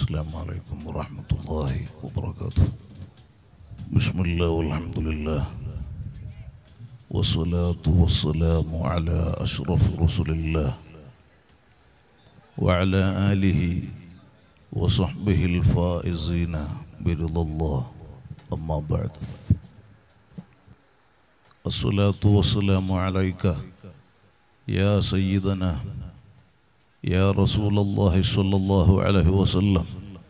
السلام عليكم ورحمة الله وبركاته بسم الله والحمد لله والصلاة والسلام على أشرف رسل الله وعلى آله وصحبه الفائزين برضا الله أما بعد الصلاة والسلام عليك يا سيدنا يا رسول الله صلى الله عليه وسلم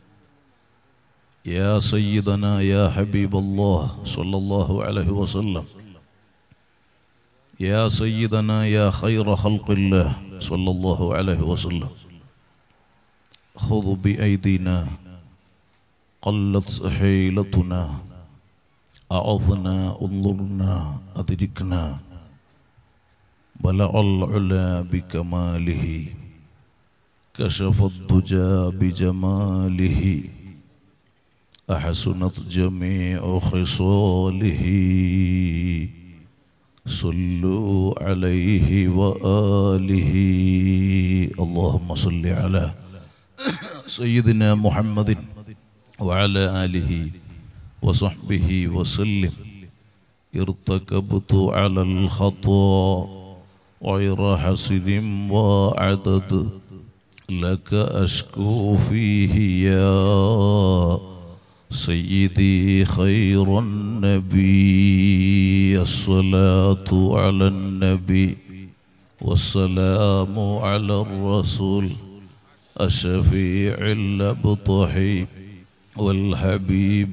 يا سيدنا يا حبيب الله صلى الله عليه وسلم يا سيدنا يا خير خلق الله صلى الله عليه وسلم خذ بأيدينا قلت حيلتنا أعظنا انظرنا أدركنا بلع العلا بكماله كشف الدجى بجماله أحسنت جميع خصاله صلوا عليه وآله اللهم صل على سيدنا محمد وعلى آله وصحبه وسلم ارتكبت على الخطأ غير حسد وعدد لك أشكو فيه يا سيدي خير النبي الصلاة على النبي والسلام على الرسول الشفيع الأبطحي والحبيب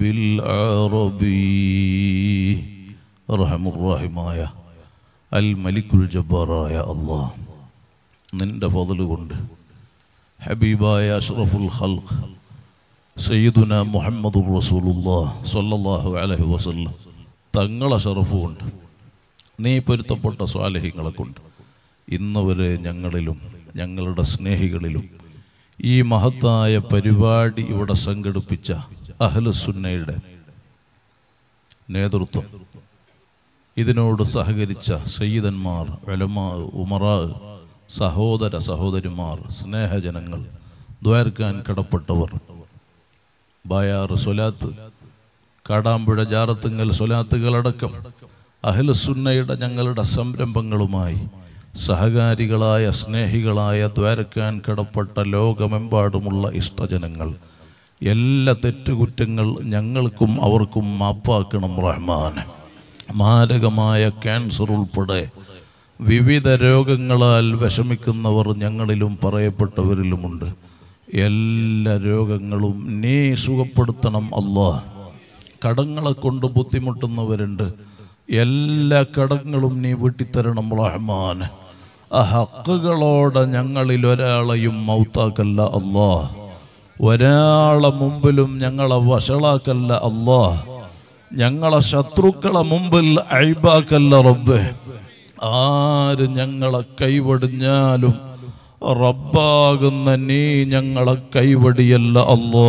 العربي أرحم الراحمايا الملك الجبار يا الله നിന്റെ ഫضل കൊണ്ട് ഹബീബായ അഷ്റഫുൽ ഖൽഖ് സയ്യിദുന മുഹമ്മദ് റസൂലുല്ലാ സല്ലല്ലാഹു അലൈഹി വസല്ലം തങ്ങളെ ഷറഫ് കൊണ്ട് നീ പൊരുത്തപ്പെട്ട സ്വാലഹ്യങ്ങളെ കൊണ്ട് ഇന്ന് വരെ ഞങ്ങളിലും ഞങ്ങളുടെ സ്നേഹികളിലും ഈ മഹത്തായ പരിപാടി ഇവിടെ സംഘടിപ്പിച്ച അഹ്ലുസുന്നയുടെ നേതൃത്വം ഇതിനോട് സഹകരിച്ച സയ്യിദന്മാർ ഉലമാ ഉമറാ സഹോദര സഹോദരിമാർ സ്നേഹജനങ്ങൾ ദ്വാരക്കാൻ കടപ്പെട്ടവർ ബായാറ് സൊലാത്ത് കാടാമ്പുഴ ജാറത്തുങ്ങൽ സൊലാത്തുകളടക്കം അഹ്ലുസുന്നയുടെ ഞങ്ങളുടെ സംരംഭങ്ങളുമായി സഹകാരികളായ സ്നേഹികളായ ദ്വാരക്കാൻ കടപ്പെട്ട ലോകമെമ്പാടുമുള്ള ഇഷ്ടജനങ്ങൾ എല്ലാ തെറ്റുകുറ്റങ്ങൾ ഞങ്ങൾക്കും അവർക്കും മാപ്പാക്കണം റഹ്മാൻ മാരകമായ ക്യാൻസർ ഉൾപ്പെടെ വിവിധ രോഗങ്ങളാൽ വിഷമിക്കുന്നവർ ഞങ്ങളിലും പറയപ്പെട്ടവരിലുമുണ്ട് എല്ലാ രോഗങ്ങളും നീ സുഖപ്പെടുത്തണം അല്ലാ കടങ്ങളെ കൊണ്ട് ബുദ്ധിമുട്ടുന്നവരുണ്ട് എല്ലാ കടങ്ങളും നീ വീട്ടിത്തരണം റഹ്മാൻ ആ ഹക്കുകളോടെ ഞങ്ങളിൽ ഒരാളെയും മൗത്താക്കല്ല അല്ലാ ഒരാളെ മുമ്പിലും ഞങ്ങളെ വഷളാക്കല്ല അല്ലാ ഞങ്ങളെ ശത്രുക്കളെ മുമ്പിൽ അഴിബാക്കല്ല റബ്ബേ ആര് ഞങ്ങളെ കൈവടിഞ്ഞാലും റബ്ബാകുന്ന നീ ഞങ്ങളെ കൈവടിയല്ല അല്ലോ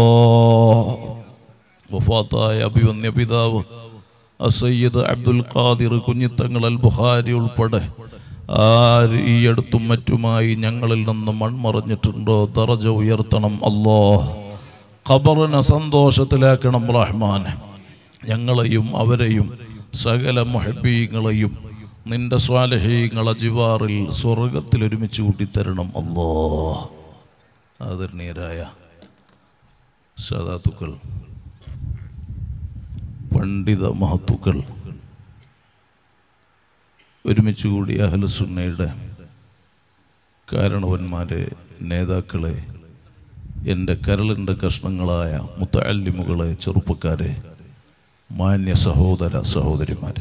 വഫാത്തായ അഭിവന്യ പിതാവ് അസയ്യദ് അബ്ദുൽ ഖാദിർ കുഞ്ഞിത്തങ്ങൾ അൽ ബുഹാരി ഉൾപ്പെടെ ആര് ഈ അടുത്തും മറ്റുമായി ഞങ്ങളിൽ നിന്ന് മൺമറഞ്ഞിട്ടുണ്ടോ ദറജ ഉയർത്തണം അല്ലോ ഖബറിനെ സന്തോഷത്തിലാക്കണം റഹ്മാൻ ഞങ്ങളെയും അവരെയും സകല മുഹബീങ്ങളെയും നിന്റെ സ്വാലഹീങ്ങളെ ജിവാറിൽ സ്വർഗത്തിൽ ഒരുമിച്ച് കൂട്ടിത്തരണം അല്ലോ ആദരണീയരായ സദാത്തുക്കൾ പണ്ഡിത മഹത്തുക്കൾ ഒരുമിച്ച് കൂടി അഹലസുന്നയുടെ കാരണവന്മാരെ നേതാക്കളെ എൻ്റെ കരളിൻ്റെ കഷ്ണങ്ങളായ മുത്തല്ലിമുകളെ ചെറുപ്പക്കാരെ മാന്യ സഹോദര സഹോദരിമാരെ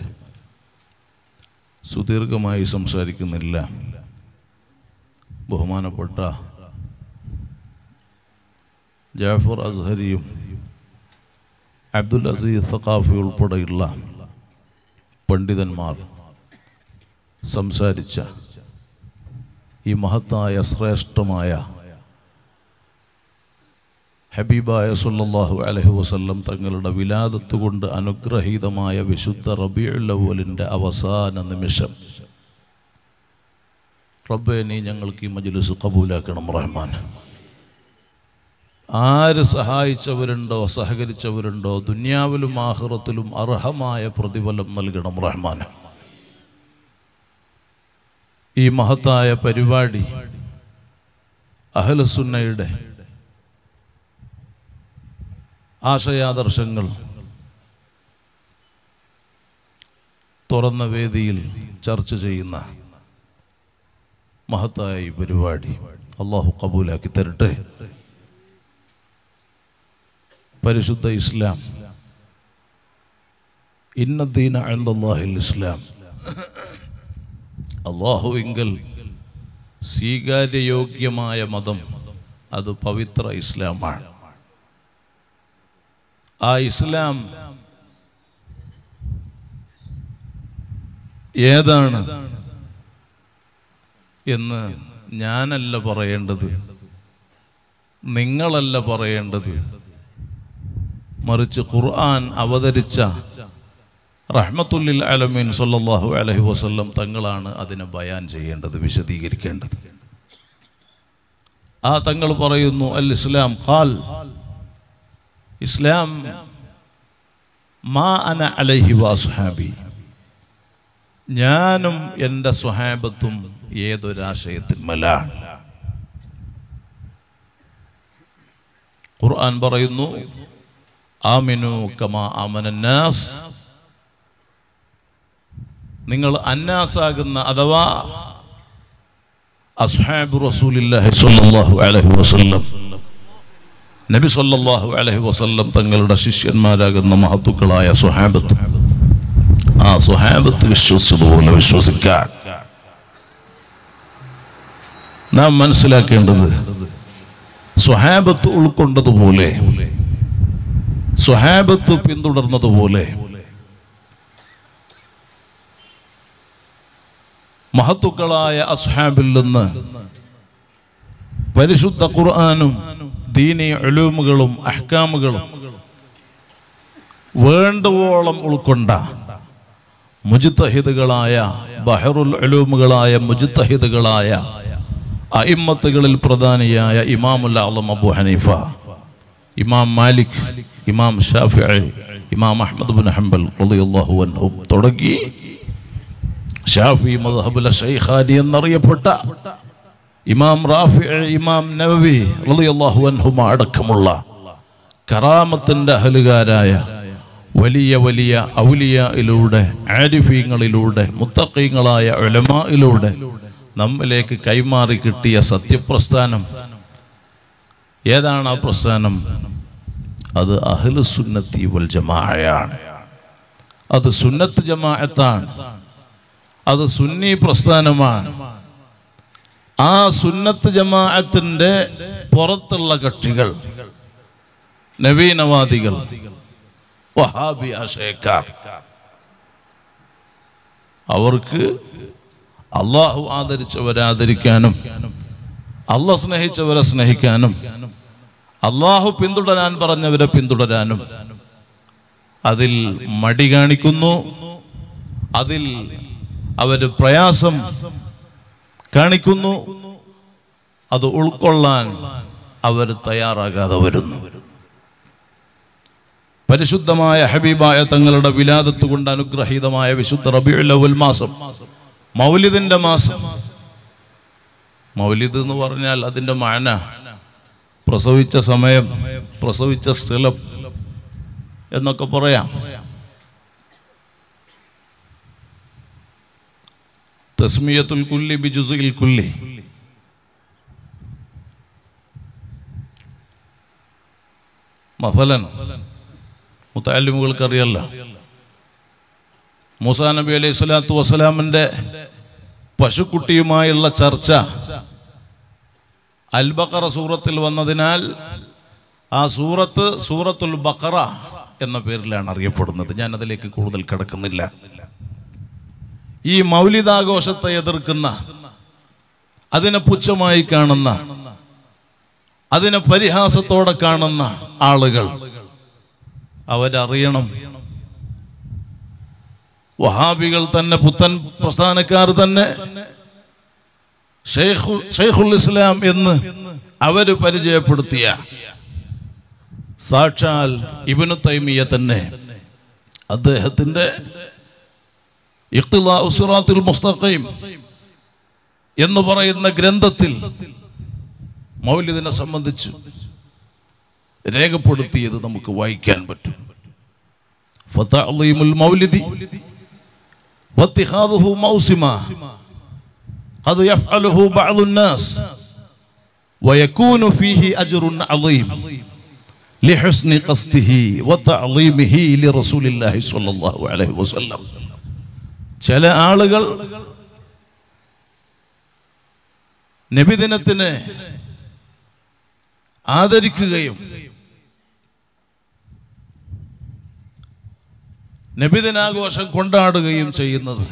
സുദീർഘമായി സംസാരിക്കുന്നില്ല ബഹുമാനപ്പെട്ട ജാഫർ അസ്ഹരിയും അബ്ദുൽ അസീസ് സഖാഫി ഉൾപ്പെടെയുള്ള പണ്ഡിതന്മാർ സംസാരിച്ച ഈ മഹത്തായ ശ്രേഷ്ഠമായ ഹബീബായ സല്ലല്ലാഹു അലൈഹി വസല്ലം തങ്ങളുടെ വിലാദത്ത് കൊണ്ട് അനുഗ്രഹീതമായ വിശുദ്ധ റബീഉൽ അവലിൻ്റെ അവസാന നിമിഷം റബ്ബെ നീ ഞങ്ങൾക്ക് ഈ മജ്ലിസ് കബൂലാക്കണം റഹ്മാൻ ആര് സഹായിച്ചവരുണ്ടോ സഹകരിച്ചവരുണ്ടോ ദുന്യാവിലും ആഹ്റത്തിലും അർഹമായ പ്രതിഫലം നൽകണം റഹ്മാൻ ഈ മഹത്തായ പരിപാടി അഹലസുന്നയുടെ ആശയാദർശങ്ങൾ തുറന്ന വേദിയിൽ ചർച്ച ചെയ്യുന്ന മഹത്തായ ഈ പരിപാടി അള്ളാഹു കബൂലാക്കി തരട്ടെ പരിശുദ്ധ ഇസ്ലാം ഇന്നദ്ദീന അൻദല്ലാഹിൽ ഇസ്ലാം അള്ളാഹുവിങ്കൽ സ്വീകാര്യയോഗ്യമായ മതം അത് പവിത്ര ഇസ്ലാമാണ് ആ ഇസ്ലാം ഏതാണ് എന്ന് ഞാനല്ല പറയേണ്ടത് നിങ്ങളല്ല പറയേണ്ടത് മറിച്ച് ഖുർആൻ അവതരിച്ച റഹ്മത്തുല്ലിൽ അലമീൻ സല്ലല്ലാഹു അലൈഹി വസല്ലം തങ്ങളാണ് അതിനെ ബയാൻ ചെയ്യേണ്ടത് വിശദീകരിക്കേണ്ടത് ആ തങ്ങൾ പറയുന്നു അൽ ഇസ്ലാം ഖാൽ ഇസ്ലാം മാ അന അലൈഹി വാസുഹാബി ഞാനും എൻ്റെ സ്വഹാബത്തും ഏതൊരാശയത്തിന്മലാണ് ഖുർആൻ പറയുന്നു ആമിനു കമാ ആമനന്നാസ് നിങ്ങൾ അന്നാസാകുന്ന അഥവാ അസ്ഹാബ് റസൂലില്ലാഹി സ്വല്ലല്ലാഹു അലൈഹി വസല്ലം നബി സല്ലല്ലാഹു അലൈഹി വസല്ലം തങ്ങളുടെ ശിഷ്യന്മാരാകുന്ന മഹത്തുക്കളായ സുഹാബത്ത് ആ സുഹാബത്ത് വിശ്വസിച്ചതുപോലെ വിശ്വസിക്കാൻ നാം മനസ്സിലാക്കേണ്ടത് സുഹാബത്ത് ഉൾക്കൊണ്ടതുപോലെ സുഹാബത്ത് പിന്തുടർന്നതുപോലെ മഹത്തുക്കളായ അസ്ഹാബിൽ നിന്ന് പരിശുദ്ധ ഖുർആാനും ദീനി അലൂമുകളും അഹ്കാമുകളും വേണ്ടുവോളം ഉൾക്കൊണ്ട മുജിത്തഹിദുകളായ ബഹറുൽ അലൂമുകളായ മുജിത്തഹിദുകളായ അയിമ്മത്തുകളിൽ പ്രധാനിയായ ഇമാമുൽ ആലം അബു ഹനീഫ ഇമാം മാലിക് ഇമാം ഷാഫിഅ ഇമാം അഹ്മദ് ബിൻ ഹംബൽ റളിയല്ലാഹു അൻഹും തുടങ്ങി ഷാഫി മദ്ഹബുൽ ഷൈഖാനി എന്നറിയപ്പെട്ട ഇമാം റാഫി ഇമാം നവവി റളിയല്ലാഹു അൻഹുമ അടക്കമുള്ള കറാമത്തിന്റെ അഹലുകാരായ വലിയ വലിയ ഔലിയയിലൂടെ ആരിഫീങ്ങളിലൂടെ മുത്തക്കീങ്ങളായ ഉലമായിലൂടെ നമ്മിലേക്ക് കൈമാറി കിട്ടിയ സത്യപ്രസ്ഥാനം ഏതാണ് ആ പ്രസ്ഥാനം അത് അഹ്ലു സുന്നത്തി വൽ ജമാഅയാണ് അത് സുന്നത്ത് ജമാഅത്താണ് അത് സുന്നി പ്രസ്ഥാനമാണ് ആ സുന്നത്ത് ജമാഅത്തിന്റെ പുറത്തുള്ള കക്ഷികൾ നവീനവാദികൾ വഹാബി ആശയക്കാർ അവർക്ക് അള്ളാഹു ആദരിച്ചവരെ ആദരിക്കാനും അള്ളാഹ് സ്നേഹിച്ചവരെ സ്നേഹിക്കാനും അള്ളാഹു പിന്തുടരാൻ പറഞ്ഞവരെ പിന്തുടരാനും അതിൽ മടി കാണിക്കുന്നു അതിൽ അവര് പ്രയാസം കാണിക്കുന്നു അത് ഉൾക്കൊള്ളാൻ അവർ തയ്യാറാകാതെ വരുന്നു പരിശുദ്ധമായ ഹബീബായ തങ്ങളുടെ വിലാദത്ത് കൊണ്ട് അനുഗ്രഹീതമായ വിശുദ്ധ റബിയുൽ അവൽ മാസം മൗലിദിന്റെ മാസം മൗലിദ് എന്ന് പറഞ്ഞാൽ അതിന്റെ മാന പ്രസവിച്ച സമയം പ്രസവിച്ച സ്ഥലം എന്നൊക്കെ പറയാം തസ്മിയത്തുൽ കുല്ലി ബിജുസുൽ കുല്ലി മഫലൻ മുത്താലിമുകൾക്ക് അറിയല്ല മൂസാ നബി അലൈഹി സ്വലാത്തു വസ്സലാമിന്റെ പശുക്കുട്ടിയുമായുള്ള ചർച്ച അൽ ബക്കറ സൂറത്തിൽ വന്നതിനാൽ ആ സൂറത്ത് സൂറത്തുൽ ബക്കറ എന്ന പേരിലാണ് അറിയപ്പെടുന്നത് ഞാൻ അതിലേക്ക് കൂടുതൽ കിടക്കുന്നില്ല ഈ മൗലിതാഘോഷത്തെ എതിർക്കുന്ന അതിനെ പുച്ഛമായി കാണുന്ന അതിനെ പരിഹാസത്തോടെ കാണുന്ന ആളുകൾ അവരറിയണം വഹാബികൾ തന്നെ പുത്തൻ പ്രസ്ഥാനക്കാർ തന്നെ ഷെയ്ഖു- ഷെയ്ഖുൽ ഇസ്ലാം എന്ന് അവര് പരിചയപ്പെടുത്തിയ സാക്ഷാൽ ഇബിനു തൈമിയ തന്നെ അദ്ദേഹത്തിൻ്റെ ഇഖ്തിലാഉ സിറാത്തുൽ മുസ്തഖീം എന്ന് പറയുന്ന ഗ്രന്ഥത്തിൽ മൗലിദിനെ സംബന്ധിച്ച് രേഖപ്പെടുത്തിയത് നമുക്ക് വായിക്കാൻ പറ്റും ഫതഅളീമുൽ മൗലിദി വത്തിഖാദുഹു മൗസിമ قد يفعله بعض الناس ويكون فيه أجر عظيم لحسن قصده وتعظيمه لرسول الله صلى الله عليه وسلم ചില ആളുകൾ നബിദിനത്തിന് ആദരിക്കുകയും നബിദിനാഘോഷം കൊണ്ടാടുകയും ചെയ്യുന്നത്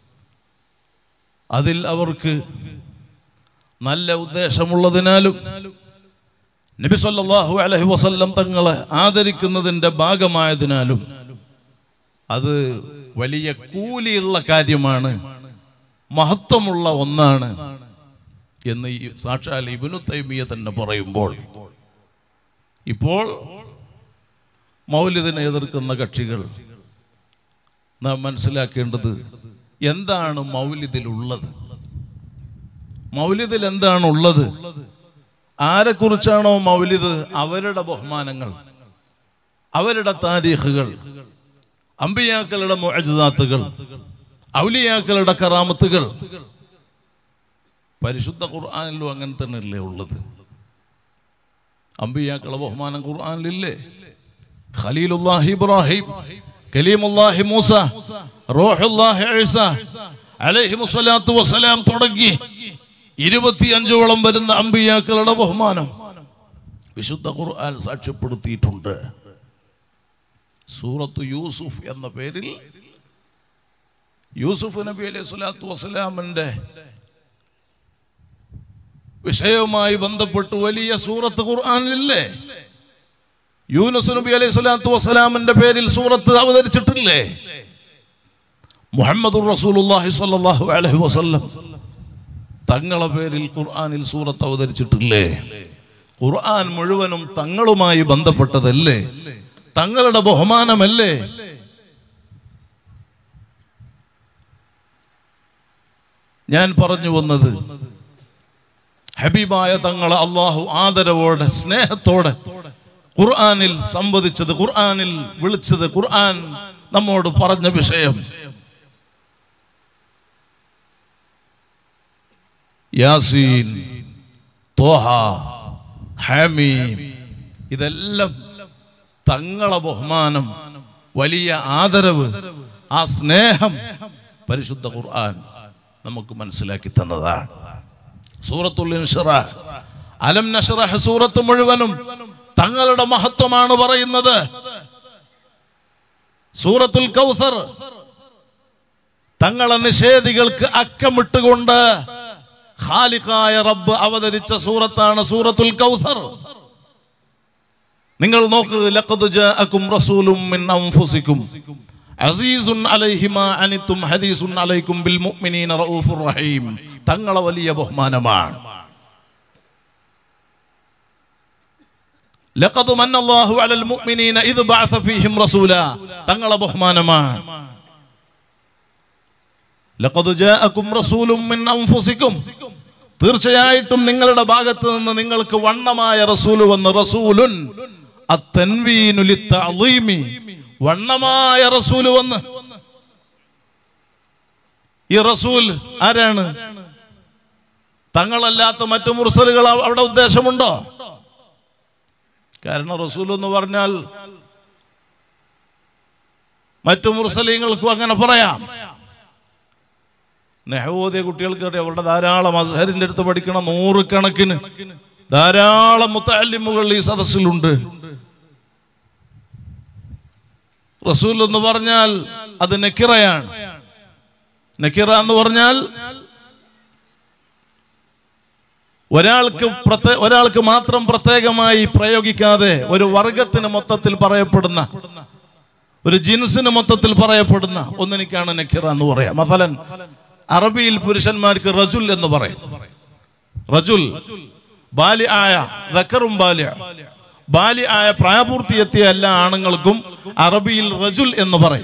അതിൽ അവർക്ക് നല്ല ഉദ്ദേശമുള്ളതിനാലും നബി സല്ലല്ലാഹു അലൈഹി വസല്ലം തങ്ങളെ ആദരിക്കുന്നതിൻ്റെ ഭാഗമായതിനാലും അത് വലിയ കൂലിയുള്ള കാര്യമാണ് മഹത്വമുള്ള ഒന്നാണ് എന്ന് ഈ സാക്ഷാൽ ഇബിനു തൈമിയ തന്നെ പറയുമ്പോൾ ഇപ്പോൾ മൗലിദിനെ എതിർക്കുന്ന കക്ഷികൾ നാം മനസ്സിലാക്കേണ്ടത് എന്താണ് മൗലിദിലുള്ളത് മൗലിദിൽ എന്താണ് ഉള്ളത് ആരെക്കുറിച്ചാണോ മൗലിദ് അവരുടെ ബഹുമാനങ്ങൾ അവരുടെ താരീഖുകൾ അമ്പിയാക്കളുടെ മുഅജിസാത്തുകൾ ഔലിയാക്കളുടെ കറാമത്തുകൾ പരിശുദ്ധ ഖുർആാനിലും അങ്ങനെ തന്നെയല്ലേ ഉള്ളത് അമ്പിയാക്കളുടെ ബഹുമാനം ഖുർആാനിലില്ലേ ഖലീലുല്ലാഹി ഇബ്രാഹിം കലീമുല്ലാഹി മൂസ റോഹുല്ലാഹി ഈസ അലൈഹിമുസ്സലാത്തു വസ്സലാം തുടങ്ങി ഇരുപത്തിയഞ്ചോളം വരുന്ന അമ്പിയാക്കളുടെ ബഹുമാനം വിശുദ്ധ ഖുർആൻ സാക്ഷ്യപ്പെടുത്തിയിട്ടുണ്ട് സൂറത്ത് യൂസുഫ് എന്ന പേരിൽ യൂസുഫ് നബി അലൈഹി സ്വലാത്തു വസ്സലാമിന്റെ വിഷയവുമായി ബന്ധപ്പെട്ട് വലിയ സൂറത്ത് ഖുർആനിലില്ലേ യൂനുസ് നബി അലൈഹി സ്വലാത്തു വസ്സലാമിന്റെ പേരിൽ സൂറത്ത് അവതരിച്ചിട്ടില്ലേ മുഹമ്മദ് റസൂലുള്ളാഹി സ്വല്ലല്ലാഹു അലൈഹി വസല്ലം തങ്ങളെ പേരിൽ ഖുർആനിൽ സൂറത്ത് അവതരിച്ചിട്ടില്ലേ ഖുർആൻ മുഴുവനും തങ്ങളുമായി ബന്ധപ്പെട്ടതല്ലേ തങ്ങളുടെ ബഹുമാനമല്ലേ ഞാൻ പറഞ്ഞു വന്നത് ഹബീബായ തങ്ങളെ അള്ളാഹു ആദരവോടെ സ്നേഹത്തോടെ ഖുർആനിൽ സംവദിച്ചത് ഖുർആനിൽ വിളിച്ചത് ഖുർആൻ നമ്മോട് പറഞ്ഞ വിഷയം യാസീൻ തോഹ ഹാമീം ഇതെല്ലാം തങ്ങളെ ബഹുമാനം വലിയ ആദരവ് ആ സ്നേഹം പരിശുദ്ധ ഖുർആൻ നമുക്ക് മനസ്സിലാക്കി തന്നതാണ് സൂറത്തുൽ ഇൻഷിറാഹ് അലം നഷ്റഹ് സൂറത്ത് മുഴുവനും തങ്ങളുടെ മഹത്വമാണ് പറയുന്നത് സൂറത്തുൽ കൗസർ തങ്ങളെ നിഷേധികൾക്ക് അക്കമിട്ടുകൊണ്ട് ഖാലിഖായ റബ്ബ് അവതരിച്ച സൂറത്താണ് സൂറത്തുൽ കൗസർ നിങ്ങൾ നോക്ക് ലഖദ് ജാഅകും റസൂലും മിൻ അൻഫുസികും അസീസുൻ അലൈഹി മാ അനിത്തും ഹദീസുൻ അലൈക്കും ബിൽ മുഅ്മിനീന റഊഫുർ റഹീം തങ്ങളെ വലിയ ബഹുമാനമാണ് ലഖദ് മന്നല്ലാഹു അലൽ മുഅ്മിനീന ഇദ് ബഅസ ഫീഹിം റസൂല തങ്ങളെ ബഹുമാനമാണ് ലഖദ് ജാഅകും റസൂലും മിൻ അൻഫുസികും തീർച്ചയായിട്ടും നിങ്ങളുടെ ഭാഗത്ത് നിന്ന് നിങ്ങൾക്ക് വണ്ണമായ റസൂൽ വന്ന് റസൂലുൻ അത്തൻവീനു ലിത്തഅളീമി വണ്ണമായ റസൂൽ വന്ന് ഈ റസൂൽ ആരാണ് തങ്ങളല്ലാത്ത മറ്റു മുർസലുകൾ അവ- അവിടെ ഉദ്ദേശമുണ്ടോ കാരണം റസൂൽ എന്ന് പറഞ്ഞാൽ മറ്റു മുർസലീങ്ങൾക്കും അങ്ങനെ പറയാം നെഹവോദിയ കുട്ടികൾക്ക് അറിയാം അവരുടെ ധാരാളം അസഹരിന്റെ അടുത്ത് പഠിക്കണ നൂറുകണക്കിന് ധാരാളം മുത്തല്ലിമുകൾ ഈ സദസ്സിലുണ്ട് റസൂൽ എന്ന് പറഞ്ഞാൽ അത് നെക്കിറയാണ് നെക്കിറ എന്ന് പറഞ്ഞാൽ ഒരാൾക്ക് പ്രത്യേ ഒരാൾക്ക് മാത്രം പ്രത്യേകമായി പ്രയോഗിക്കാതെ ഒരു വർഗത്തിന് മൊത്തത്തിൽ പറയപ്പെടുന്ന ഒരു ജിൻസിന് മൊത്തത്തിൽ പറയപ്പെടുന്ന ഒന്നിനിക്കാണ് നക്കിറ എന്ന് പറയാം മഫലൻ അറബിയിൽ പുരുഷന്മാർക്ക് റജുൽ എന്ന് പറയും റജുൽ ബാലി ആയ ദക്കറും ബാല്യ ബാല്യ ആയ പ്രായപൂർത്തിയെത്തിയ എല്ലാ ആണുങ്ങൾക്കും അറബിയിൽ റജുൽ എന്ന് പറയും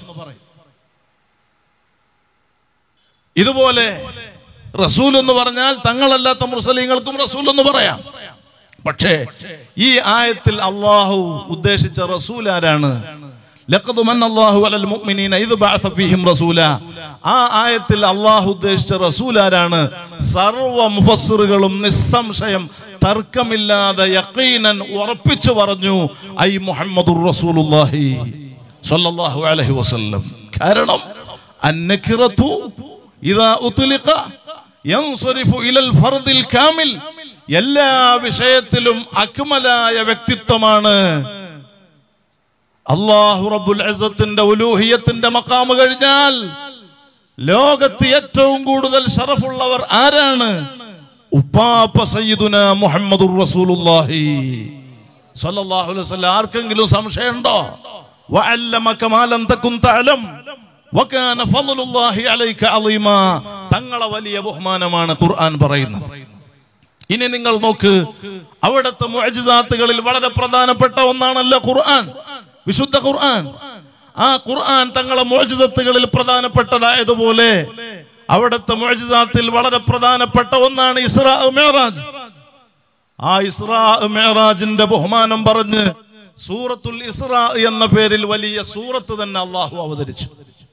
ഇതുപോലെ റസൂൽ എന്ന് പറഞ്ഞാൽ തങ്ങളല്ലാത്ത മുസ്ലിങ്ങൾക്കും റസൂൽ എന്ന് പറയാം പക്ഷേ ഈ ആയത്തിൽ അള്ളാഹു ഉദ്ദേശിച്ച റസൂൽ ആരാണ് ലഖദ് മന്നല്ലാഹു അലൽ മുഅ്മിനീന ഇദ് ബഅസ ഫീഹിം റസൂല ആ ആയത്തിൽ അള്ളാഹു ഉദ്ദേശിച്ച റസൂൽ ആരാണ് സർവ മുഫസ്സിറുകളും നിസ്സംശയം തർക്കമില്ലാതെ യഖീനൻ ഉറപ്പിച്ചു പറഞ്ഞു ഐ മുഹമ്മദുർ റസൂലുള്ളാഹി സ്വല്ലല്ലാഹു അലൈഹി വസല്ലം കാരണം അന്നക്കിറത്തു ഇദാ ഉത്ലിഖ യൻസരിഫു ഇലൽ ഫർദിൽ കാമിൽ എല്ലാ വിഷയത്തിലും അക്മലായ വ്യക്തിത്വമാണ് അള്ളാഹു റബ്ബുൽ അസത്തിന്റെ ഉലൂഹിയത്തിന്റെ മക്കാമ് കഴിഞ്ഞാൽ ലോകത്ത് ഏറ്റവും കൂടുതൽ ഷറഫുള്ളവർ ആരാണ് ഉപ്പാപ്പ സയ്യിദുന മുഹമ്മദുർ റസൂലുള്ളാഹി സ്വല്ലല്ലാഹു അലൈഹി വസല്ലം ആർക്കെങ്കിലും സംശയമുണ്ടോ വഅല്ലമക മാ ലം തകുൻ തഅലം വകാന ഫളലുല്ലാഹി അലൈക അളീമ തങ്ങളെ വലിയ ബഹുമാനമാണ് ഖുർആൻ പറയുന്നത് ഇനി നിങ്ങൾ നോക്ക് അവിടുത്തെ മുഅ്ജിസാത്തുകളിൽ വളരെ പ്രധാനപ്പെട്ട ഒന്നാണല്ലോ ഖുർആൻ വിശുദ്ധ ഖുർആൻ ആ ഖുർആൻ തങ്ങളെ മുഅ്ജിസത്തുകളിൽ പ്രധാനപ്പെട്ടതായതുപോലെ അവിടുത്തെ മുഅ്ജിസാത്തിൽ വളരെ പ്രധാനപ്പെട്ട ഒന്നാണ് ഇസ്രാ മിഅ്റാജ് ആ ഇസ്രാ മിഅ്റാജിന്റെ ബഹുമാനം പറഞ്ഞ് സൂറത്തുൽ ഇസ്രാ എന്ന പേരിൽ വലിയ സൂറത്ത് തന്നെ അള്ളാഹു അവതരിച്ചു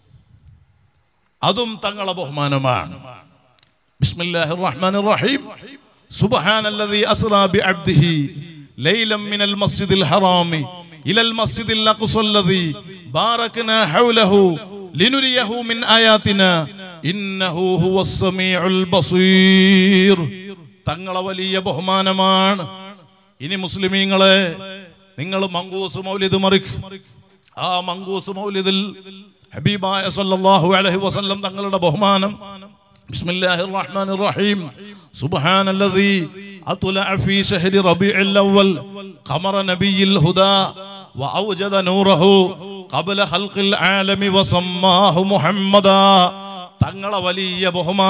അതും തങ്ങളെ ബഹുമാനമാണ് ബിസ്മില്ലാഹിർ റഹ്മാനിർ റഹീം സുബ്ഹാനല്ലദീ അസ്റാ ബിഅബ്ദിഹി ലൈലം മിനൽ മസ്ജിദിൽ ഹറാമി ഇലൽ മസ്ജിദിൽ അഖ്സല്ലദീ ബാറക്നാ ഹൗലഹു ലിനുരിയഹു മിൻ ആയാതിനാ ഇന്നഹു ഹുവസ് സമീഉൽ ബസീർ തങ്ങളെ വലിയ ബഹുമാനമാണ് ഇനി മുസ്ലിമീങ്ങളെ നിങ്ങൾ മങ്കൂസ് മൗലിദ് മറിക്ക് ആ മങ്കൂസ് മൗലിദിൽ ഹബീബായ സല്ലല്ലാഹു അലൈഹി വസല്ലം തങ്ങളുടെ ബഹുമാനം ബിസ്മില്ലാഹിർ റഹ്മാനിർ റഹീം സുബ്ഹാനല്ലദീ അത്ലഅ ഫീ ശഹരി റബീഉൽ അവ്വൽ ഖമറ നബിയിൽ ഹുദാ വഔജദ നൂറഹു ഖബ്ല ഖൽഖിൽ ആലമി വസമ്മാഹു മുഹമ്മദാ തങ്ങളെ വലിയ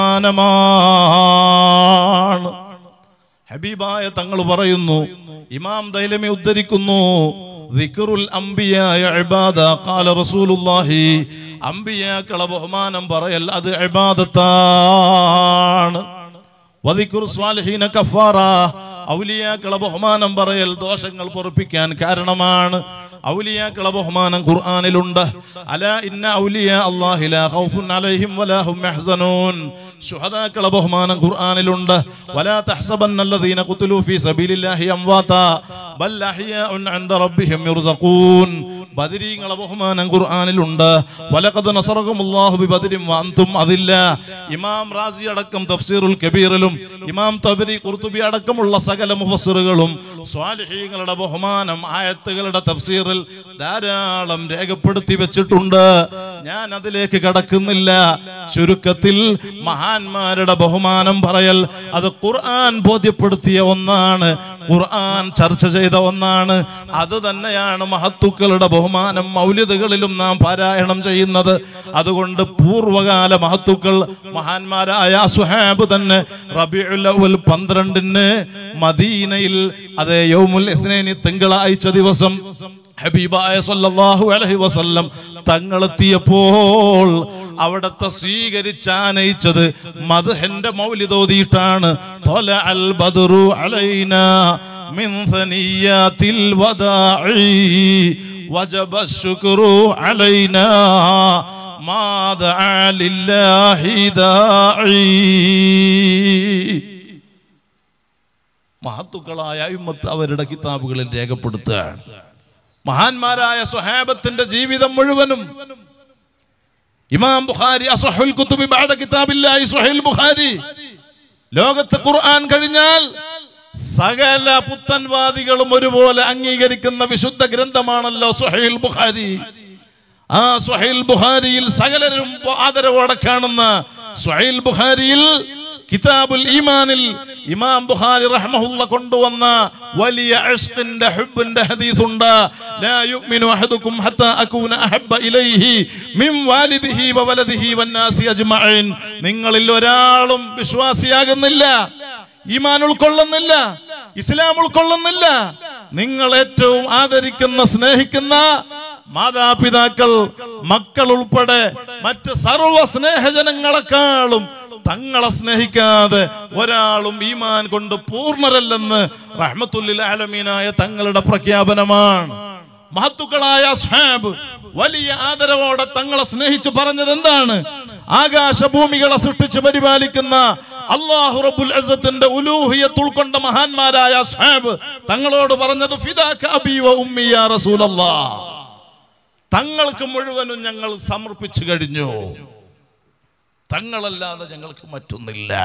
ബഹുമാനമാണ് ഹബീബായ തങ്ങൾ പറയുന്നു ഇമാം ദൈലമി ഉദ്ധരിക്കുന്നു ദിക്റുൽ അംബിയായ ഇബാദ ഖാല റസൂലുള്ളാഹി അംബിയാക്കളെ ബഹുമാനം പറയൽ അത് ഇബാദത്താണ് വദിക്റു സ്വാലിഹീന കഫാറ ഔലിയാക്കളെ ബഹുമാനം പറയൽ ദോഷങ്ങൾ പൊറുപ്പിക്കാൻ കാരണമാണ് ഔലിയാക്കളെ ബഹുമാനം ഖുർആനിലുണ്ട് അല ഇന്ന ഔലിയ അല്ലാഹി ലാ ഖൗഫുൻ അലൈഹിം വലാ ഹും യഹ്സനൂൻ ശുഹദാക്കളെ ബഹുമാനം ഖുർആനിലുണ്ട് വലാ തഹ്സബന്നല്ലദീന ഖുതിലു ഫീ സബീലില്ലാഹി അംവാതാ ബൽ അഹ്യാഉൻ ഇൻദ റബ്ബിഹിം യുർസഖൂൻ ബദരീങ്ങളെ ബഹുമാനം ഖുർആനിലുണ്ട് വലഖദ് നസറകുമുല്ലാഹു ബിബദരിൻ വഅൻതും അതില്ല ഇമാം റാസി അടക്കം തഫ്സീറുൽ കബീറിലും ഇമാം തബരി ഖുർതുബി അടക്കമുള്ള സകല മുഫസ്സിറുകളും സ്വാലിഹീങ്ങളുടെ ബഹുമാനം ആയത്തുകളുടെ തഫ്സീറിൽ ധാരാളം രേഖപ്പെടുത്തി വെച്ചിട്ടുണ്ട് ഞാൻ അതിലേക്ക് കടക്കുന്നില്ല ചുരുക്കത്തിൽ മഹാന്മാരുടെ ബഹുമാനം പറയൽ അത് ഖുർആൻ ബോധ്യപ്പെടുത്തിയ ഒന്നാണ് ഖുർആൻ ചർച്ച ചെയ്ത ഒന്നാണ് അത് തന്നെയാണ് മഹത്തുക്കളുടെ ബഹുമാനം മൗലിദുകളിലും നാം പാരായണം ചെയ്യുന്നത് അതുകൊണ്ട് പൂർവകാല മഹത്തുക്കൾ മഹാന്മാരായ സുഹാബ് തന്നെ റബിഉൽ അവ്വൽ പന്ത്രണ്ടിന് മദീനയിൽ അതേ യൗമുൽ ഇസ്നൈനി തിങ്കളാഴ്ച ദിവസം ഹബീബായ സല്ലല്ലാഹു അലൈഹി വസല്ലം തങ്ങളെത്തിയപ്പോൾ അവിടത്തെ സ്വീകരിച്ചാനയിച്ചത് മദ്ഹന്റെ മൗലിതോതിയിട്ടാണ് തൊല അൽ ബദറു അലൈന മിൻ ثنياتിൽ വദാഇ വജബ الشكر علينا ما دعا لله داعي മഹത്തുക്കളായ അയിമ്മത്ത് അവരുടെ കിതാബുകളിൽ രേഖപ്പെടുത്തുകയാണ് മഹാന്മാരായ സ്വഹാബത്തിന്റെ ജീവിതം മുഴുവനും ഇമാം ബുഖാരി അസഹുൽ കുത്തുബി ബഅദ കിതാബില്ലാഹി സ്വഹീൽ ബുഖാരി ലോകത്ത് ഖുർആൻ കഴിഞ്ഞാൽ സകല പുത്തൻവാദികളും ഒരുപോലെ അംഗീകരിക്കുന്ന വിശുദ്ധ ഗ്രന്ഥമാണല്ലോ സ്വഹീൽ ബുഖാരി ആ സ്വഹീൽ ബുഖാരിയിൽ സകലരും ആദരവോടെ കാണുന്ന സ്വഹീൽ ബുഖാരിയിൽ കിതാബുൽ ഈമാനിൽ ഇമാം ബുഖാരി റഹ്മഹുല്ല കൊണ്ടുവന്ന വലിയ ഇഷ്ഖിന്റെ ഹുബ്ബിന്റെ ഹദീസുണ്ട് ലാ യുഅ്മിനു അഹദുക്കും ഹത്താ അകൂന അഹബ്ബ ഇലൈഹി മിൻ വാലിദിഹി വവലദിഹി വന്നാസി അജ്മഈൻ നിങ്ങളിൽ ഒരാളും വിശ്വാസിയാകുന്നില്ല ഈമാൻ ഉൾക്കൊള്ളുന്നില്ല ഇസ്ലാം ഉൾക്കൊള്ളുന്നില്ല നിങ്ങൾ ഏറ്റവും ആദരിക്കുന്ന സ്നേഹിക്കുന്ന മാതാപിതാക്കൾ മക്കൾ ഉൾപ്പെടെ മറ്റ് സർവ സ്നേഹജനങ്ങളെക്കാളും തങ്ങളെ സ്നേഹിക്കാതെ ഒരാളും ഈമാൻ കൊണ്ട് പൂർണ്ണരല്ലെന്ന് റഹ്മത്തുല്ലിൽ ആലമീനായ തങ്ങളുടെ പ്രഖ്യാപനമാണ് മഹത്തുക്കളായ സ്ഹാബ് വലിയ ആദരവോടെ തങ്ങളെ സ്നേഹിച്ചു പറഞ്ഞത് എന്താണ് ആകാശഭൂമികളെ സൃഷ്ടിച്ച് പരിപാലിക്കുന്ന അള്ളാഹു റബ്ബുൽ അസത്തിന്റെ ഉലൂഹിയത്ത് ഉൾക്കൊണ്ട മഹാന്മാരായ സ്ഹാബ് തങ്ങളോട് പറഞ്ഞത് ഫിദാക അബീ വ ഉമ്മി യാ റസൂലല്ലാഹ് തങ്ങൾക്ക് മുഴുവനും ഞങ്ങൾ സമർപ്പിച്ചു കഴിഞ്ഞു തങ്ങളല്ലാതെ ഞങ്ങൾക്ക് മറ്റൊന്നില്ല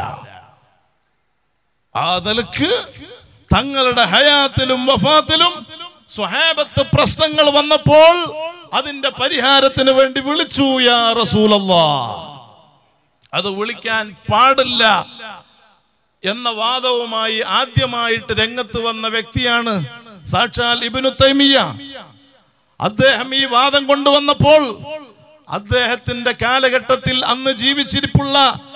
ആ നിലക്ക് തങ്ങളുടെ ഹയാത്തിലും വഫാത്തിലും സ്വഹാബത്ത് പ്രശ്നങ്ങൾ വന്നപ്പോൾ അതിന്റെ പരിഹാരത്തിന് വേണ്ടി വിളിച്ചു യാ റസൂലല്ലാ അത് വിളിക്കാൻ പാടില്ല എന്ന വാദവുമായി ആദ്യമായിട്ട് രംഗത്ത് വന്ന വ്യക്തിയാണ് സാക്ഷാൽ ഇബിനു തൈമിയ അദ്ദേഹം ഈ വാദം കൊണ്ടുവന്നപ്പോൾ അദ്ദേഹത്തിന്റെ കാലഘട്ടത്തിൽ അന്ന് ജീവിച്ചിരിപ്പുള്ള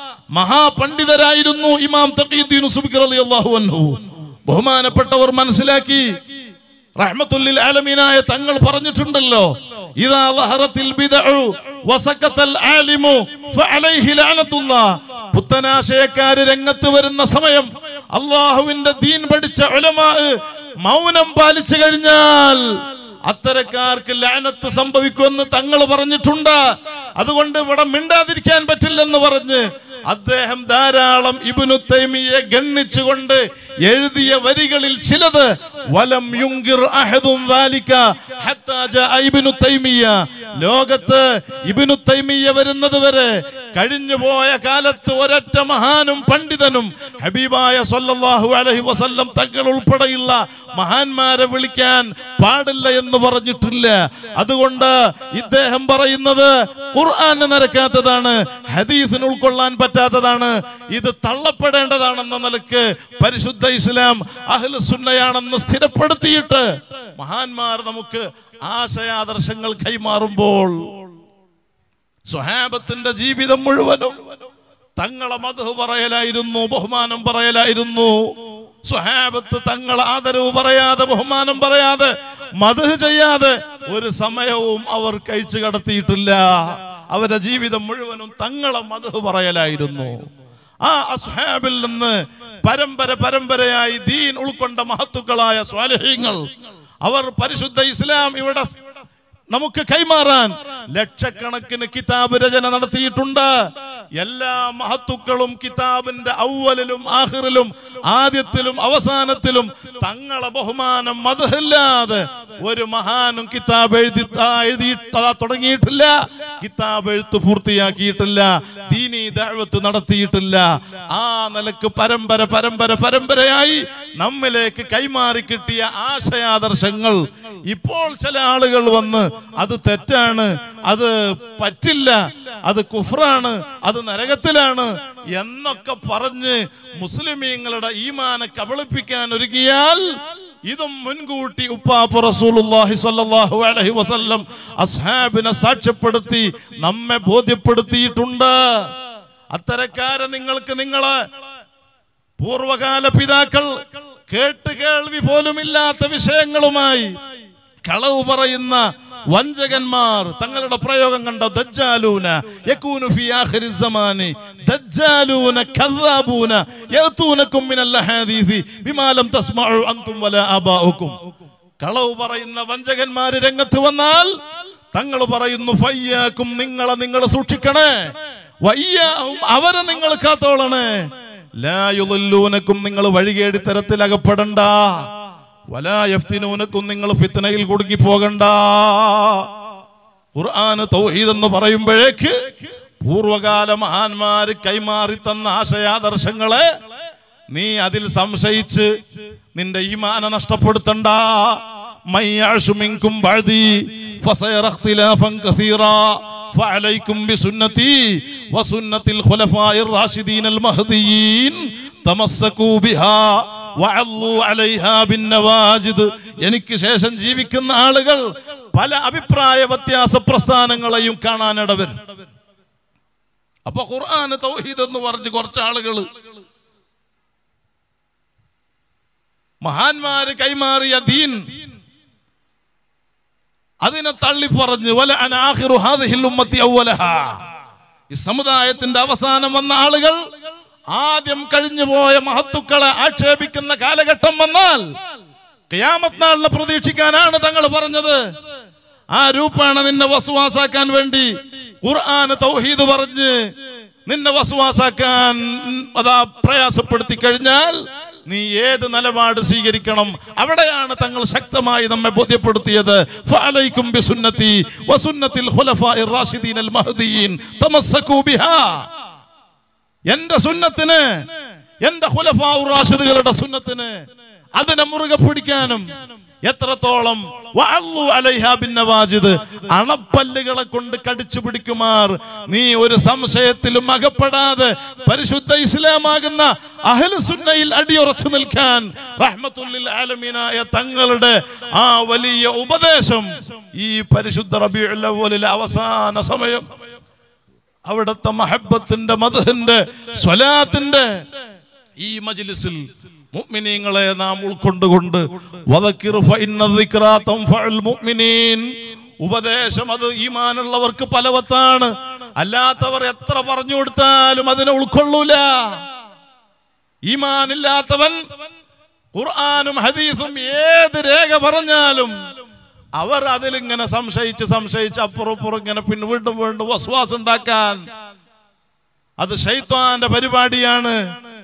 മഹാപണ്ഡിതരായിരുന്നു ഇമാം തഖീദ്ദീൻ സുബ്കി റളിയല്ലാഹു അൻഹു ബഹുമാനപ്പെട്ടവർ മനസ്സിലാക്കി റഹ്മത്തുല്ലിൽ ആലമീനായ തങ്ങൾ പറഞ്ഞിട്ടുണ്ടല്ലോ ഇദാ ലഹറത്തിൽ ബിദഉ വസക്കത്തൽ ആലിമു ഫഅലൈഹി ലഅനത്തുല്ലാഹ് പുത്തനാശയക്കാര് രംഗത്ത് വരുന്ന സമയം അള്ളാഹുവിന്റെ ദീൻ പഠിച്ച ഉലമാ മൗനം പാലിച്ചു കഴിഞ്ഞാൽ അത്തരക്കാർക്ക് ലാനത്ത് സംഭവിക്കുമെന്ന് തങ്ങൾ പറഞ്ഞിട്ടുണ്ട് അതുകൊണ്ട് ഇവിടെ മിണ്ടാതിരിക്കാൻ പറ്റില്ലെന്ന് പറഞ്ഞ് അദ്ദേഹം ധാരാളം ഇബിനു തൈമിയെ ഗണ്ണിച്ചുകൊണ്ട് എഴുതിയ വരികളിൽ ചിലത് വലം യുങ്കിർ അഹദും ദാലിക ഹത്താ ജാഅ ഇബ്നു തൈമിയ ലോകത്ത് ഇബ്നു തൈമിയ വരുന്നത് വരെ കഴിഞ്ഞു പോയ കാലത്ത് ഒരൊറ്റ മഹാനും പണ്ഡിതനും ഹബീബായ സല്ലല്ലാഹു അലൈഹി വസല്ലം തങ്ങൾ ഉൾപ്പെടെയുള്ള മഹാന്മാരെ വിളിക്കാൻ പാടില്ല എന്ന് പറഞ്ഞിട്ടില്ല അതുകൊണ്ട് ഇദ്ദേഹം പറയുന്നത് ഖുർആന് നിരക്കാത്തതാണ് ഹദീസിന് ഉൾക്കൊള്ളാൻ പറ്റാത്തതാണ് ഇത് തള്ളപ്പെടേണ്ടതാണെന്ന നിലക്ക് പരിശുദ്ധ ഇസ്ലാം അഹ്ലു സുന്നയാണെന്ന് സ്ഥിരപ്പെടുത്തിയിട്ട് മഹാന്മാർ നമുക്ക് ആശയാദർശങ്ങൾ കൈമാറുമ്പോൾ സ്വഹാബത്തിന്റെ ജീവിതം മുഴുവനും തങ്ങളെ മധു പറയലായിരുന്നു ബഹുമാനം പറയലായിരുന്നു സ്വഹാബത്ത് തങ്ങളെ ആദരവ് പറയാതെ ബഹുമാനം പറയാതെ മധു ചെയ്യാതെ ഒരു സമയവും അവർ കഴിച്ചു കടത്തിയിട്ടില്ല അവരുടെ ജീവിതം മുഴുവനും തങ്ങളെ മധു പറയലായിരുന്നു ആ അസ്ഹാബിൽ നിന്ന് പരമ്പര പരമ്പരയായി ദീൻ ഉൾക്കൊണ്ട മഹത്തുക്കളായ സ്വാലഹ്യങ്ങൾ അവർ പരിശുദ്ധ ഇസ്ലാം ഇവിടെ നമുക്ക് കൈമാറാൻ ലക്ഷക്കണക്കിന് കിതാബ് രചന നടത്തിയിട്ടുണ്ട് എല്ലാ മഹത്തുക്കളും കിതാബിന്റെ ഔവലിലും ആഹിറിലും ആദ്യത്തിലും അവസാനത്തിലും തങ്ങളെ ബഹുമാനം മതമില്ലാതെ ഒരു മഹാനും കിതാബ് എഴുതി എഴുതിയിട്ട തുടങ്ങിയിട്ടില്ല കിതാബ് എഴുത്ത് പൂർത്തിയാക്കിയിട്ടില്ല ദീനി ദഅവത്ത് നടത്തിയിട്ടില്ല ആ നിലക്ക് പരമ്പര പരമ്പര പരമ്പരയായി നമ്മിലേക്ക് കൈമാറി കിട്ടിയ ആശയാദർശങ്ങൾ ഇപ്പോൾ ചില ആളുകൾ വന്ന് അത് തെറ്റാണ് അത് പറ്റില്ല അത് കുഫറാണ് അത് നരകത്തിലാണ് എന്നൊക്കെ പറഞ്ഞ് മുസ്ലിമീങ്ങളുടെ ഈമാനെ കബളിപ്പിക്കാൻ ഒരുങ്ങിയാൽ ഇതും മുൻകൂട്ടി ഉപ്പാപ്പ റസൂലുള്ളാഹി സ്വല്ലല്ലാഹു അലൈഹി വസല്ലം അസ്ഹാബിനെ സാക്ഷ്യപ്പെടുത്തി നമ്മെ ബോധ്യപ്പെടുത്തിയിട്ടുണ്ട് അത്തരക്കാരെ നിങ്ങൾക്ക് നിങ്ങളെ പൂർവകാല പിതാക്കൾ കേട്ട് കേൾവി പോലുമില്ലാത്ത വിഷയങ്ങളുമായി കളവ് പറയുന്ന വഞ്ചകന്മാർ തങ്ങളുടെ പ്രയോഗം കണ്ടോ ദജ്ജാലൂന യകൂനു ഫി ആഖിരി സമാനി ദജ്ജാലൂന കദ്ദാബൂന യഅതൂനകും മിനൽ ഹദീസി ബിമാ ലം തസ്മഉ അൻതും വലാ ആബാഉകും കളവ് പറയുന്ന വഞ്ചകന്മാര് രംഗത്ത് വന്നാൽ തങ്ങൾ പറയുന്നു ഫയ്യാക്കും നിങ്ങളെ നിങ്ങൾ സൂക്ഷിക്കണേ വയ്യാഹും അവരെ നിങ്ങൾ കാത്തോളണേ ലായുലൂനക്കും നിങ്ങൾ വഴികേടി തരത്തിൽ അകപ്പെടണ്ട വലായഫ്തിനൂനക്കും നിങ്ങൾ ഫിത്തനയിൽ കുടുങ്ങി പോകണ്ട ഖുർആന് തൗഹീദ് എന്ന് പറയുമ്പോഴേക്ക് പൂർവകാല മഹാന്മാര് കൈമാറി തന്ന ആശയാദർശങ്ങളെ നീ അതിൽ സംശയിച്ച് നിന്റെ ഈമാന നഷ്ടപ്പെടുത്തണ്ട മയ്യാഷു മിൻകും ബഅദി ഫസയറ ഇഖ്തിലാഫൻ കസീറാ فعليكم بسنتي وسنة الخلفاء الراشدين المهديين تمسكوا بها وعضوا عليها بالنواجد എനിക്ക് ശേഷം ജീവിക്കുന്ന ആളുകൾ പല അഭിപ്രായ വ്യത്യാസ പ്രസ്ഥാനങ്ങളെയും കാണാനിടവരും അപ്പൊ ഖുർആന് തൗഹീദ് എന്ന് പറഞ്ഞ് കുറച്ച് ആളുകൾ മഹാന്മാര് കൈമാറിയ ദീൻ അതിനെ തള്ളി പറഞ്ഞു വല അനാഖിറു ഹാദിഹിൽ ഉമ്മത്തി അവ്വലഹാ ഈ സമുദായത്തിന്റെ അവസാനം വന്ന ആളുകൾ ആദ്യം കഴിഞ്ഞു പോയ മഹത്തുക്കളെ ആക്ഷേപിക്കുന്ന കാലഘട്ടം വന്നാൽ ഖിയാമത്ത് നാളിനെ പ്രതീക്ഷിക്കാനാണ് തങ്ങൾ പറഞ്ഞത് ആ രൂപാണ് നിന്നെ വസുവാസാക്കാൻ വേണ്ടി ഖുർആന് തൗഹീദ് പറഞ്ഞ് നിന്നെ വസുവാസാക്കാൻ അതാ പ്രയാസപ്പെടുത്തി കഴിഞ്ഞാൽ നീ ഏത് നിലപാട് സ്വീകരിക്കണം അവിടെയാണ് തങ്ങൾ ശക്തമായി നമ്മെ ബോധ്യപ്പെടുത്തിയത് ഫഅലൈക്കും ബിസുന്നതി വസുന്നത്തിൽ ഖുലഫാഇർ റാഷിദീൻ അൽ മഹ്ദിയീൻ തമസ്സകൂ ബിഹാ എന്റെ സുന്നത്തിന് എന്റെ ഖുലഫാഉർ റാഷിദുകളുടെ സുന്നത്തിന് അതിനെ മുറുകെ പിടിക്കാനും എത്രത്തോളം വഅള്ളു അലൈഹാ ബിന്നവാജിദ് അണപ്പല്ലുകളെ കൊണ്ട് കടിച്ചു പിടിക്കുമാർ നീ ഒരു സംശയത്തിലും അകപ്പെടാതെ പരിശുദ്ധ ഇസ്ലാമാകുന്ന അഹ്ലു സുന്നയിൽ അടിയുറച്ചു നിൽക്കാൻ റഹ്മത്തുല്ലിൽ ആലമീനായ തങ്ങളുടെ ആ വലിയ ഉപദേശം ഈ പരിശുദ്ധ റബീഉൽ അവ്വലിലെ അവസാന സമയം അവിടുത്തെ മഹബത്തിന്റെ മധുഹിന്റെ സ്വലാത്തിന്റെ ഈ മജ്ലിസിൽ മുഅ്മിനീങ്ങളെ നാം ഉൾക്കൊണ്ടുകൊണ്ട് വദക്കിർ ഫഇന്ന ദിക്റാ തൻഫഉൽ മുഅ്മിനീൻ ഉപദേശം അത് ഈമാനുള്ളവർക്ക് പലവത്താണ് അല്ലാത്തവർ എത്ര പറഞ്ഞു കൊടുത്താലും അതിനെ ഉൾക്കൊള്ളൂല ഈമാനില്ലാത്തവൻ ഖുർആാനും ഹദീസും ഏത് രേഖ പറഞ്ഞാലും അവർ അതിലിങ്ങനെ സംശയിച്ച് സംശയിച്ച് അപ്പുറം ഇപ്പുറം ഇങ്ങനെ പിന്നെ വീണ്ടും വീണ്ടും വസ്വാസം ഉണ്ടാക്കാൻ അത് ഷൈത്വാന്റെ പരിപാടിയാണ്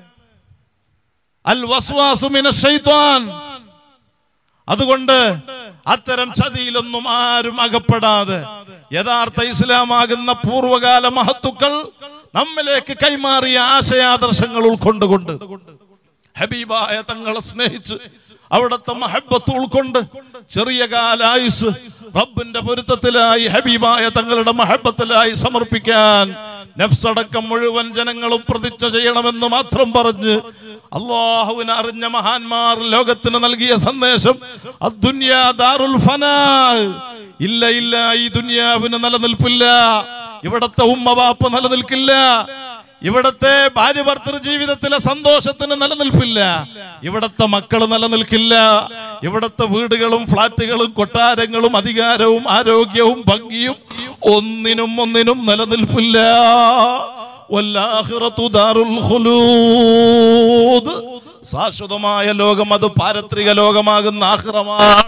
അൽ വസ്വാസു മിന ഷൈത്വാൻ അതുകൊണ്ട് അത്തരം ചതിയിലൊന്നും ആരും അകപ്പെടാതെ യഥാർത്ഥ ഇസ്ലാമാകുന്ന പൂർവകാല മഹത്തുക്കൾ നമ്മിലേക്ക് കൈമാറിയ ആശയാദർശങ്ങൾ ഉൾക്കൊണ്ടുകൊണ്ട് ഹബീബായ തങ്ങളെ സ്നേഹിച്ച് അവിടുത്തെ മഹബത്ത് ഉൾക്കൊണ്ട് ചെറിയ കാലായുസ് റബ്ബിന്റെ പൊരുത്തത്തിലായി ഹബീബായ തങ്ങളുടെ മഹബത്തിലായി സമർപ്പിക്കാൻ നഫ്സടക്കം മുഴുവൻ ജനങ്ങളും പ്രതിജ്ഞ ചെയ്യണമെന്ന് മാത്രം പറഞ്ഞ് അള്ളാഹുവിനെ അറിഞ്ഞ മഹാന്മാർ ലോകത്തിന് നൽകിയ സന്ദേശം അദ്ദുന്യാ ദാറുൽ ഫനാ ഇല്ല ഇല്ല ഈ ദുനിയാവിന് നിലനിൽപ്പില്ല ഇവിടത്തെ ഉമ്മ ബാപ്പ നിലനിൽക്കില്ല ഇവിടത്തെ ഭാര്യ ഭർത്തൃ ജീവിതത്തിലെ സന്തോഷത്തിന് നിലനിൽപ്പില്ല ഇവിടത്തെ മക്കൾ നിലനിൽക്കില്ല ഇവിടത്തെ വീടുകളും ഫ്ലാറ്റുകളും കൊട്ടാരങ്ങളും അധികാരവും ആരോഗ്യവും ഭംഗിയും ഒന്നിനും ഒന്നിനും നിലനിൽപ്പില്ല വല്ലാഹിറത്തു ദാറുൽ ഖുലൂദ്. ശാശ്വതമായ ലോകം അത് പാരത്രിക ലോകമാകുന്ന ആഹ്റമാണ്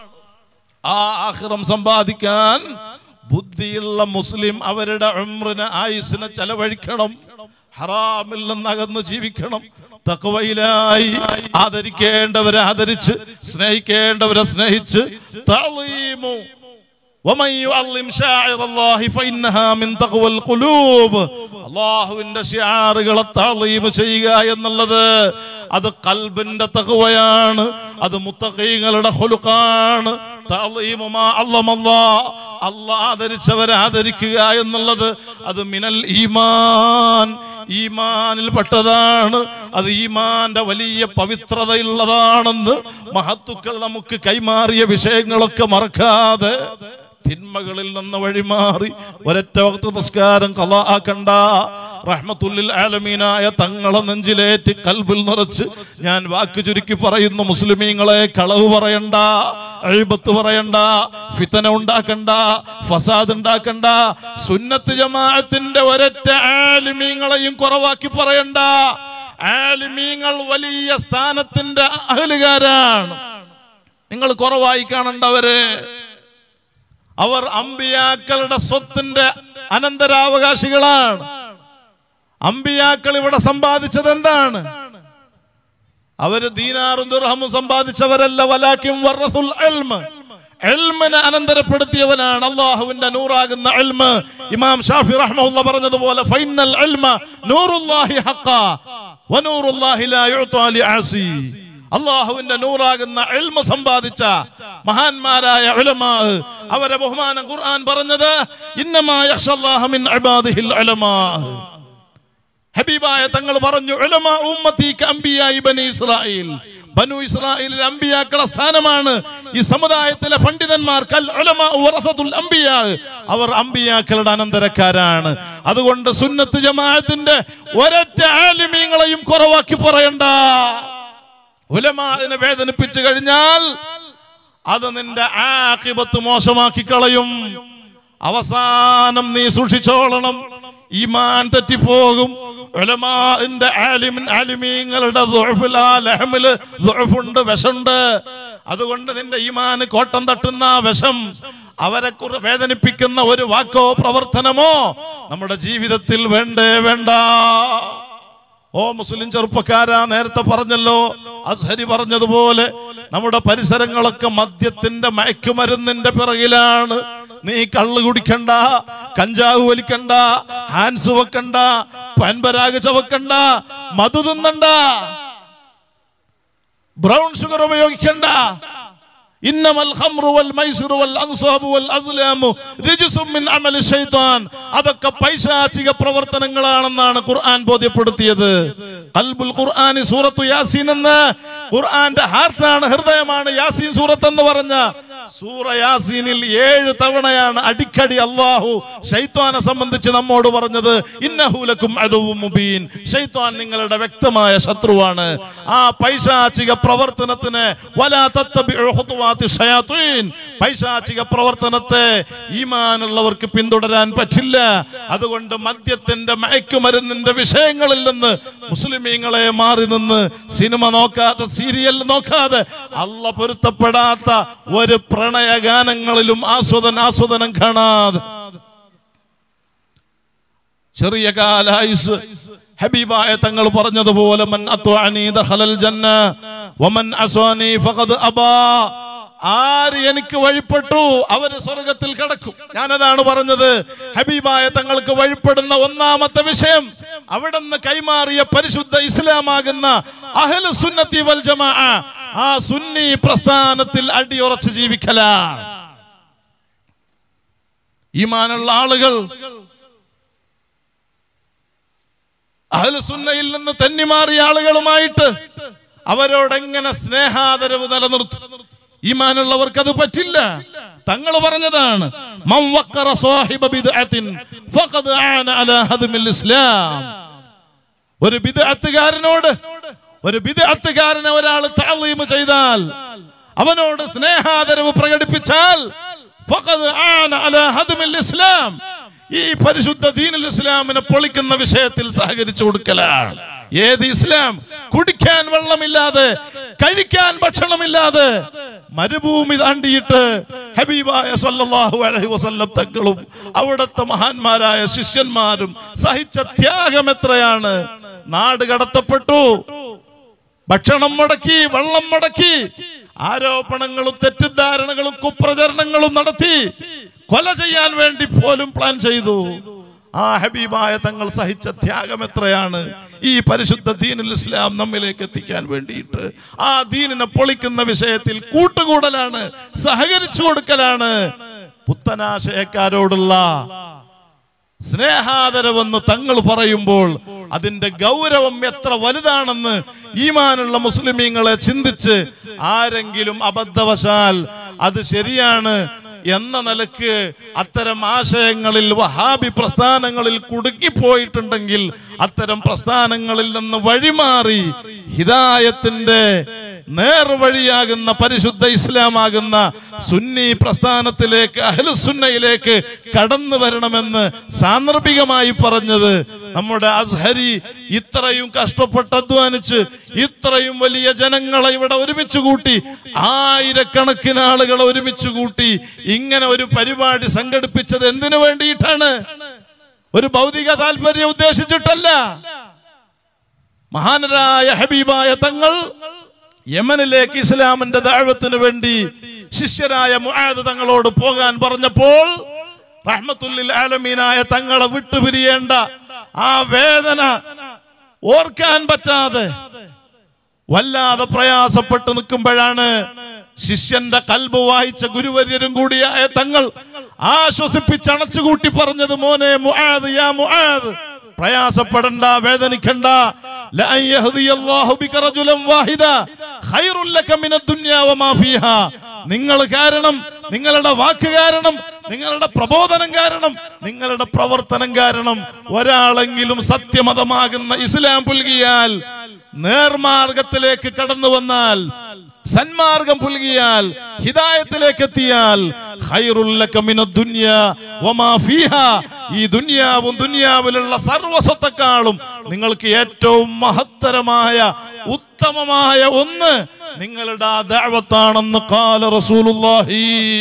ആ ആഹ്റം സമ്പാദിക്കാൻ ബുദ്ധിയുള്ള മുസ്ലിം അവരുടെ ഉംറിന് ആയുസിനെ ചെലവഴിക്കണം ഹറാമിൽ നിന്ന് അകന്ന് ജീവിക്കണം തക്കവയിലായി ആദരിക്കേണ്ടവരെ ആദരിച്ച് സ്നേഹിക്കേണ്ടവരെ സ്നേഹിച്ച് തളീമു ومن يعظم شاعر الله فإنها من تقوى القلوب അള്ളാഹുവിന്റെ ഷിയാറുകളെ താളീം ചെയ്യുക എന്നുള്ളത് അത് കൽബിന്റെ തകവയാണ് അത് മുത്തഖീങ്ങളുടെ ഹുലുക്കാണ് തളീമുമാ അല്ലമല്ലാ അള്ളാഹ് ആദരിച്ചവരെ ആദരിക്കുക എന്നുള്ളത് അത് മിനൽ ഈമാൻ ഈമാനിൽ പെട്ടതാണ് അത് ഈമാന്റെ വലിയ പവിത്രതയുള്ളതാണെന്ന് മഹത്തുക്കൾ നമുക്ക് കൈമാറിയ വിഷയങ്ങളൊക്കെ മറക്കാതെ തിന്മകളിൽ നിന്ന് വഴിമാറി ഒരൊറ്റ വക്ത നിസ്കാരം കലാ ആക്കണ്ട റഹ്മത്തുല്ലിൽ ആലമീനായ തങ്ങളെ നെഞ്ചിലേറ്റ് കൽബിൽ നിറച്ച് ഞാൻ വാക്ക് ചുരുക്കി പറയുന്നു മുസ്ലിമീങ്ങളെ കളവ് പറയണ്ട അഴിബത്ത് പറയണ്ട ഫിത്തന ഉണ്ടാക്കണ്ട ഫസാദ് ഉണ്ടാക്കണ്ട സുന്നത്ത് ജമാഅത്തിന്റെ ഒരൊറ്റ ആലിമീങ്ങളെയും കുറവാക്കി പറയണ്ട ആലിമീങ്ങൾ വലിയ സ്ഥാനത്തിന്റെ അഹലുകാരാണ് നിങ്ങൾ കുറവായി കാണണ്ടവര് അവർ അമ്പിയാക്കളുടെ സ്വത്തിന്റെ അനന്തരാവകാശികളാണ് അമ്പിയാക്കൾ ഇവിടെ സമ്പാദിച്ചത് എന്താണ് അവര് ദീനാറും ദുർഹമും സമ്പാദിച്ചവരല്ല വലാക്കും വറസുൽ ഇൽമ് എൽമിനെ അനന്തരപ്പെടുത്തിയവനാണ് അള്ളാഹുവിന്റെ നൂറാകുന്ന എൽമ് ഇമാം ഷാഫി റഹ്മുള്ള പറഞ്ഞതുപോലെ ഫൈനൽ എൽമ നൂറുല്ലാഹി ഹഖ വനൂറുല്ലാഹി ലാ യുഅ്താ ലിആസി അള്ളാഹുവിന്റെ നൂറാകുന്ന എൽമ സമ്പാദിച്ച മഹാന്മാരായ ഉലമാ അവരെ ബഹുമാനം ഖുർആൻ പറഞ്ഞത് ഇന്നമാ യഖ്ഷല്ലാഹ മിൻ ഇബാദിഹിൽ ഉലമാ ഹബീബായ തങ്ങൾ പറഞ്ഞു ഉലമാ ഉമ്മത്തി കഅംബിയായി ബനി ഇസ്രായേൽ ബനു ഇസ്രായേലിലെ അമ്പിയാക്കളെ സ്ഥാനമാണ് ഈ സമുദായത്തിലെ പണ്ഡിതന്മാർ കൽ ഉലമാ വറസത്തുൽ അംബിയാ അവർ അമ്പിയാക്കളുടെ അനന്തരക്കാരാണ് അതുകൊണ്ട് സുന്നത്ത് ജമാഅത്തിന്റെ ഒരൊറ്റ ആലിമീങ്ങളെയും കുറവാക്കി പറയണ്ട ഉലമാനെ വേദനിപ്പിച്ചു കഴിഞ്ഞാൽ അത് നിന്റെ ആക്കിബത്ത് മോശമാക്കി കളയും അവസാനം നീ സൂക്ഷിച്ചോളണം ഈമാൻ തെറ്റിപ്പോകും ഉലമാന്റെ ആലിമിൻ ആലിമീങ്ങളുടെ ദുഅഫിൽ ആ ലഹമില് ദുഅഫുണ്ട് വിഷമുണ്ട് അതുകൊണ്ട് നിന്റെ ഈമാന് കോട്ടം തട്ടുന്ന ആ വിഷം അവരെ കുറി വേദനിപ്പിക്കുന്ന ഒരു വാക്കോ പ്രവർത്തനമോ നമ്മുടെ ജീവിതത്തിൽ വേണ്ടേ വേണ്ട ഓ മുസ്ലിം ചെറുപ്പക്കാരാ നേരത്തെ പറഞ്ഞല്ലോ അസ്ഹരി പറഞ്ഞതുപോലെ നമ്മുടെ പരിസരങ്ങളൊക്കെ മദ്യത്തിന്റെ മയക്കുമരുന്നിന്റെ പിറകിലാണ് നീ കള്ള് കുടിക്കണ്ട കഞ്ചാവ് വലിക്കണ്ട ഹാൻസ് വെക്കണ്ട പൻപരാഗ് ചവക്കണ്ട മധു തിന്നണ്ട ബ്രൗൺ ഷുഗർ ഉപയോഗിക്കണ്ട ഇന്നമൽ ഖംറു വൽ മൈസിറു വൽ അൻസാബു വൽ അസ്ലാമു റിജ്സും മിൻ അമലി ശൈത്താൻ അതൊക്കെ പൈശാചിക പ്രവർത്തനങ്ങളാണെന്നാണ് ഖുർആൻ ബോധ്യപ്പെടുത്തിയത് ഖൽബുൽ ഖുർആനി സൂറത്തു യാസീൻ എന്ന് ഖുർആന്റെ ഹാർട്ടാണ് ഹൃദയമാണ് യാസീൻ സൂറത്ത് എന്ന് പറഞ്ഞ സൂറ യാസീനിൽ ഏഴ് തവണയാണ് അടിക്കടി അള്ളാഹു ഷൈത്വാനെ സംബന്ധിച്ച് നമ്മോട് പറഞ്ഞത് ഇന്നഹൂലക്കും അദുവും മുബീൻ ഷൈത്വാൻ നിങ്ങളുടെ വ്യക്തമായ ശത്രുവാണ് ആ പൈശാചിക പ്രവർത്തനത്തിന് വലാ തത്തബിഉ ഖുതുവാത്തി ഷയാത്തീൻ പൈശാചിക പ്രവർത്തനത്തെ ഈമാനുള്ളവർക്ക് പിന്തുടരാൻ പറ്റില്ല അതുകൊണ്ട് മദ്യത്തിന്റെ മയക്കുമരുന്നിന്റെ വിഷയങ്ങളിൽ നിന്ന് മുസ്ലിമീങ്ങളെ മാറി നിന്ന് സിനിമ നോക്കാതെ സീരിയൽ നോക്കാതെ അല്ല പൊരുത്തപ്പെടാത്ത ഒരു പ്രണയഗാനങ്ങളിലും ആസ്വദൻ ആസ്വദനം കാണാതെ ചെറിയ കാലായുസ് ഹബീബായ തങ്ങൾ പറഞ്ഞതുപോലെ മൻ അത്വഅനി ദഖലൽ ജന്ന വമൻ അസ്വാനി ഫഖദ് അബാ ആര് എനിക്ക് വഴിപ്പെട്ടു അവര് സ്വർഗത്തിൽ കിടക്കും ഞാനതാണ് പറഞ്ഞത് ഹബീബായ തങ്ങൾക്ക് വഴിപ്പെടുന്ന ഒന്നാമത്തെ വിഷയം അവിടെ നിന്ന് കൈമാറിയ പരിശുദ്ധ ഇസ്ലാമാകുന്ന അഹ്ലു സുന്നത്തി വൽ ജമാ ആ സുന്നി പ്രസ്ഥാനത്തിൽ അടിയുറച്ച് ജീവിക്കലാണ് ഈമാനുള്ള ആളുകൾ അഹ്ലുസുന്നയിൽ നിന്ന് തെന്നിമാറിയ ആളുകളുമായിട്ട് അവരോടെങ്ങനെ സ്നേഹാദരവ് നിലനിർത്തും ഈമാനുള്ളവർക്ക് അത് പറ്റില്ല തങ്ങൾ പറഞ്ഞതാണ് മൻ വഖറ സാഹിബ ബിദ്അത്തിൻ ഫഖദ് ആന അലാ ഹദ്മിൽ ഇസ്ലാം ഒരു ബിദ്അത്തുകാരനോട് ഒരു ബിദ്അത്തുകാരനെ ഒരാൾ തഅലീം ചെയ്താൽ അവനോട് സ്നേഹാദരവ് പ്രകടിപ്പിച്ചാൽ ഫഖദ് ആന അലാ ഹദ്മിൽ ഇസ്ലാം ഈ പരിശുദ്ധ ദീനുൽ ഇസ്ലാമിനെ പൊളിക്കുന്ന വിഷയത്തിൽ സഹകരിച്ചു കൊടുക്കലാണ് ഏത് ഇസ്ലാം കുടിക്കാൻ വെള്ളമില്ലാതെ കഴിക്കാൻ ഭക്ഷണമില്ലാതെ മരുഭൂമി താണ്ടിയിട്ട് ഹബീബായ സല്ലല്ലാഹു അലൈഹി വസല്ലം തങ്ങളും അവിടുത്തെ മഹാന്മാരായ ശിഷ്യന്മാരും സഹിച്ച ത്യാഗം എത്രയാണ് നാട് കടത്തപ്പെട്ടു ഭക്ഷണം മുടക്കി വെള്ളം മുടക്കി ആരോപണങ്ങളും തെറ്റിദ്ധാരണകളും കുപ്രചരണങ്ങളും നടത്തി കൊല ചെയ്യാൻ വേണ്ടി പോലും പ്ലാൻ ചെയ്തു ആ ഹബീബായ തങ്ങൾ സഹിച്ച ത്യാഗം എത്രയാണ് ഈ പരിശുദ്ധ ദീനുൽ ഇസ്ലാം നമ്മിലേക്ക് എത്തിക്കാൻ വേണ്ടിയിട്ട് ആ ദീനിനെ പൊളിക്കുന്ന വിഷയത്തിൽ കൂട്ടുകൂടലാണ് സഹകരിച്ചു കൊടുക്കലാണ് പുത്തനാശയക്കാരോടുള്ള സ്നേഹാദരവെന്ന് തങ്ങൾ പറയുമ്പോൾ അതിന്റെ ഗൗരവം എത്ര വലുതാണെന്ന് ഈമാനുള്ള മുസ്ലിമീങ്ങളെ ചിന്തിച്ച് ആരെങ്കിലും അബദ്ധവശാൽ അത് ശരിയാണ് എന്ന നിലക്ക് അത്തരം ആശയങ്ങളിൽ വഹാബി പ്രസ്ഥാനങ്ങളിൽ കുടുങ്ങിപ്പോയിട്ടുണ്ടെങ്കിൽ അത്തരം പ്രസ്ഥാനങ്ങളിൽ നിന്ന് വഴിമാറി ഹിദായത്തിന്റെ നേർവഴിയാകുന്ന പരിശുദ്ധ ഇസ്ലാമാകുന്ന സുന്നി പ്രസ്ഥാനത്തിലേക്ക് അഹ്ലുസുന്നയിലേക്ക് കടന്നു വരണമെന്ന് സാന്ദർഭികമായി പറഞ്ഞത് നമ്മുടെ അസ്ഹരി ഇത്രയും കഷ്ടപ്പെട്ട് അധ്വാനിച്ച് ഇത്രയും വലിയ ജനങ്ങളെ ഇവിടെ ഒരുമിച്ച് കൂട്ടി ആയിരക്കണക്കിന് ആളുകളെ ഒരുമിച്ച് കൂട്ടി ഇങ്ങനെ ഒരു പരിപാടി സംഘടിപ്പിച്ചത് എന്തിനു വേണ്ടിയിട്ടാണ് ഒരു ഭൗതിക താല്പര്യം ഉദ്ദേശിച്ചിട്ടല്ല മഹാനരായ ഹബീബായ തങ്ങൾ യമനിലേക്ക് ഇസ്ലാമിന്റെ ദാഴ്വത്തിന് വേണ്ടി ശിഷ്യരായ മുആദ് തങ്ങളോട് പോകാൻ പറഞ്ഞപ്പോൾ റഹ്മത്തുല്ലിൽ ആലമീനായ തങ്ങളെ വിട്ടുപിരിയേണ്ട ആ വേദന ഓർക്കാൻ പറ്റാതെ വല്ലാതെ പ്രയാസപ്പെട്ട് നിൽക്കുമ്പോഴാണ് ശിഷ്യന്റെ കൽബ് വായിച്ച ഗുരുവര്യരും കൂടിയായ തങ്ങൾ ആശ്വസിപ്പിച്ചണച്ചുകൂട്ടി പറഞ്ഞത് മോനെ മുആദ് യാ മുആദ് പ്രയാസപ്പെടണ്ട വേദനിക്കണ്ട ലഅൻ യഹ്ദിയല്ലാഹു ബിക റജുലൻ വാഹിദ ഖൈറുൽ ലക മിനദ് ദുനിയാ വമാ ഫീഹാ നിങ്ങൾ കാരണം നിങ്ങളുടെ വാക്ക് കാരണം നിങ്ങളുടെ പ്രബോധനം കാരണം നിങ്ങളുടെ പ്രവർത്തനം കാരണം ഒരാളെങ്കിലും സത്യമതമാകുന്ന ഇസ്ലാം പുൽകിയാൽ നേർമാർഗത്തിലേക്ക് കടന്നു വന്നാൽ സന്മാർഗം പുൽകിയാൽ ഹിദായത്തിലേക്ക് എത്തിയാൽ ഖൈറുൽ ലക മിനദ് ദുനിയ വമാ ഫീഹാ ഈ ദുനിയാവും ദുനിയാവിലുള്ള സർവസ്വത്തെക്കാളും നിങ്ങൾക്ക് ഏറ്റവും മഹത്തരമായ ഉത്തമമായ ഒന്ന് നിങ്ങളുടെ ആ ദഅവത്താണെന്ന് കാല റസൂലുള്ളാഹി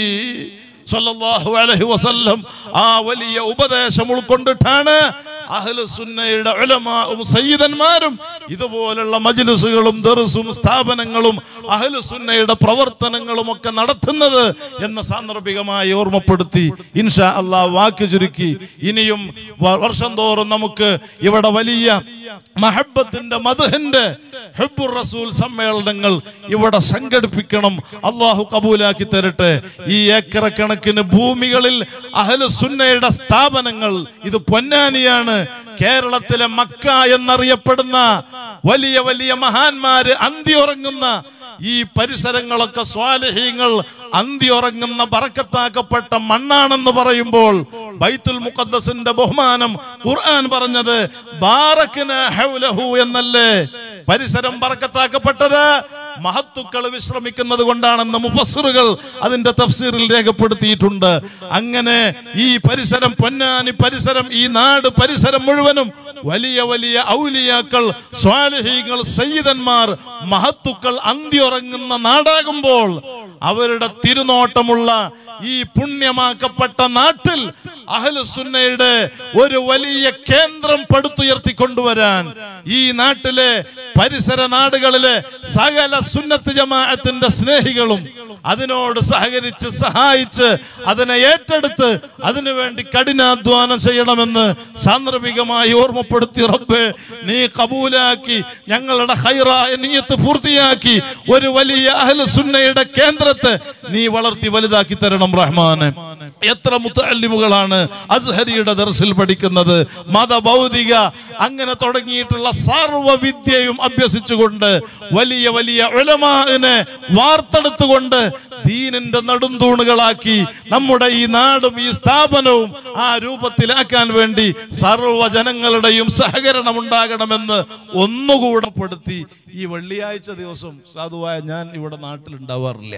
സല്ലല്ലാഹു അലൈഹി വസല്ലം ആ വലിയ ഉപദേശം ഉൾക്കൊണ്ടിട്ടാണ് അഹ്ലുസുന്നയുടെ ഉലമാവും സയ്യിദന്മാരും ഇതുപോലുള്ള മജ്ലിസുകളും ദർസും സ്ഥാപനങ്ങളും അഹ്ലുസുന്നയുടെ പ്രവർത്തനങ്ങളും ഒക്കെ നടത്തുന്നത് എന്ന് സാന്ദർഭികമായി ഓർമ്മപ്പെടുത്തി ഇൻഷാ അള്ളാഹ് വാക്ക് ചുരുക്കി ഇനിയും വ- വർഷം തോറും നമുക്ക് ഇവിടെ വലിയ മഹബത്തിന്റെ മധുഹിന്റെ ഹെബുർ റസൂൽ സമ്മേളനങ്ങൾ ഇവിടെ സംഘടിപ്പിക്കണം അള്ളാഹു കബൂലാക്കി തരട്ടെ ഈ ഏക്കറ കണക്കിന് ഭൂമികളിൽ അഹലുസുന്നയുടെ സ്ഥാപനങ്ങൾ ഇത് പൊന്നാനിയാണ് കേരളത്തിലെ മക്ക എന്നറിയപ്പെടുന്ന വലിയ വലിയ മഹാന്മാര് അന്തി ഉറങ്ങുന്ന ഈ പരിസരങ്ങളൊക്കെ സ്വാലഹീങ്ങൾ അന്തി ഉറങ്ങുന്ന ബറക്കത്താക്കപ്പെട്ട മണ്ണാണെന്ന് പറയുമ്പോൾ ബൈത്തുൽ മുഖദ്ദസിന്റെ ബഹുമാനം ഖുർആൻ പറഞ്ഞത് ബാറക്കിന ഹൗലഹു എന്നല്ലേ പരിസരം ബറക്കത്താക്കപ്പെട്ടത് മഹത്തുക്കൾ വിശ്രമിക്കുന്നത് കൊണ്ടാണെന്ന് മുഫസ്സിറുകൾ അതിന്റെ തഫ്സീറിൽ രേഖപ്പെടുത്തിയിട്ടുണ്ട് അങ്ങനെ ഈ പരിസരം പൊന്നാനി പരിസരം ഈ നാട് പരിസരം മുഴുവനും വലിയ വലിയ ഔലിയാക്കൾ സ്വാലഹീങ്ങൾ സയ്യിദന്മാർ മഹത്തുക്കൾ അന്തിയുറങ്ങുന്ന നാടാകുമ്പോൾ അവരുടെ തിരുനോട്ടമുള്ള ഈ പുണ്യമാക്കപ്പെട്ട നാട്ടിൽ അഹ്ലുസുന്നയുടെ ഒരു വലിയ കേന്ദ്രം പടുത്തുയർത്തിക്കൊണ്ടുവരാൻ ഈ നാട്ടിലെ പരിസര നാടുകളിലെ സകല സുന്നത്ത് ജമാഅത്തിന്റെ സ്നേഹികളും അതിനോട് സഹകരിച്ച് സഹായിച്ച് അതിനെ ഏറ്റെടുത്ത് അതിനുവേണ്ടി കഠിനാധ്വാനം ചെയ്യണമെന്ന് സാന്ദർഭികമായി ഓർമ്മപ്പെടുത്തി റബ്ബേ നീ കബൂലാക്കി ഞങ്ങളുടെ ഹൈറായ നീയത്ത് പൂർത്തിയാക്കി ഒരു വലിയ അഹ്ല സുന്നയുടെ കേന്ദ്രത്തെ നീ വളർത്തി വലുതാക്കി തരണം റഹ്മാനെ എത്ര മുത്തല്ലിമുകളാണ് അസ്ഹരിയുടെ ദർസിൽ പഠിക്കുന്നത് മതഭൗതിക അങ്ങനെ തുടങ്ങിയിട്ടുള്ള സർവവിദ്യയും അഭ്യസിച്ചുകൊണ്ട് വലിയ വലിയ ഉലമാനെ വാർത്തെടുത്തുകൊണ്ട് ദീനിന്റെ നടുംതൂണുകളാക്കി നമ്മുടെ ഈ നാടും ഈ സ്ഥാപനവും ആ രൂപത്തിലാക്കാൻ വേണ്ടി സർവ്വജനങ്ങളുടെയും സഹകരണം ഉണ്ടാകണമെന്ന് ഒന്നുകൂടെ പെടുത്തി ഈ വെള്ളിയാഴ്ച ദിവസം സാധുവായ ഞാൻ ഇവിടെ നാട്ടിൽ ഉണ്ടാവാറില്ല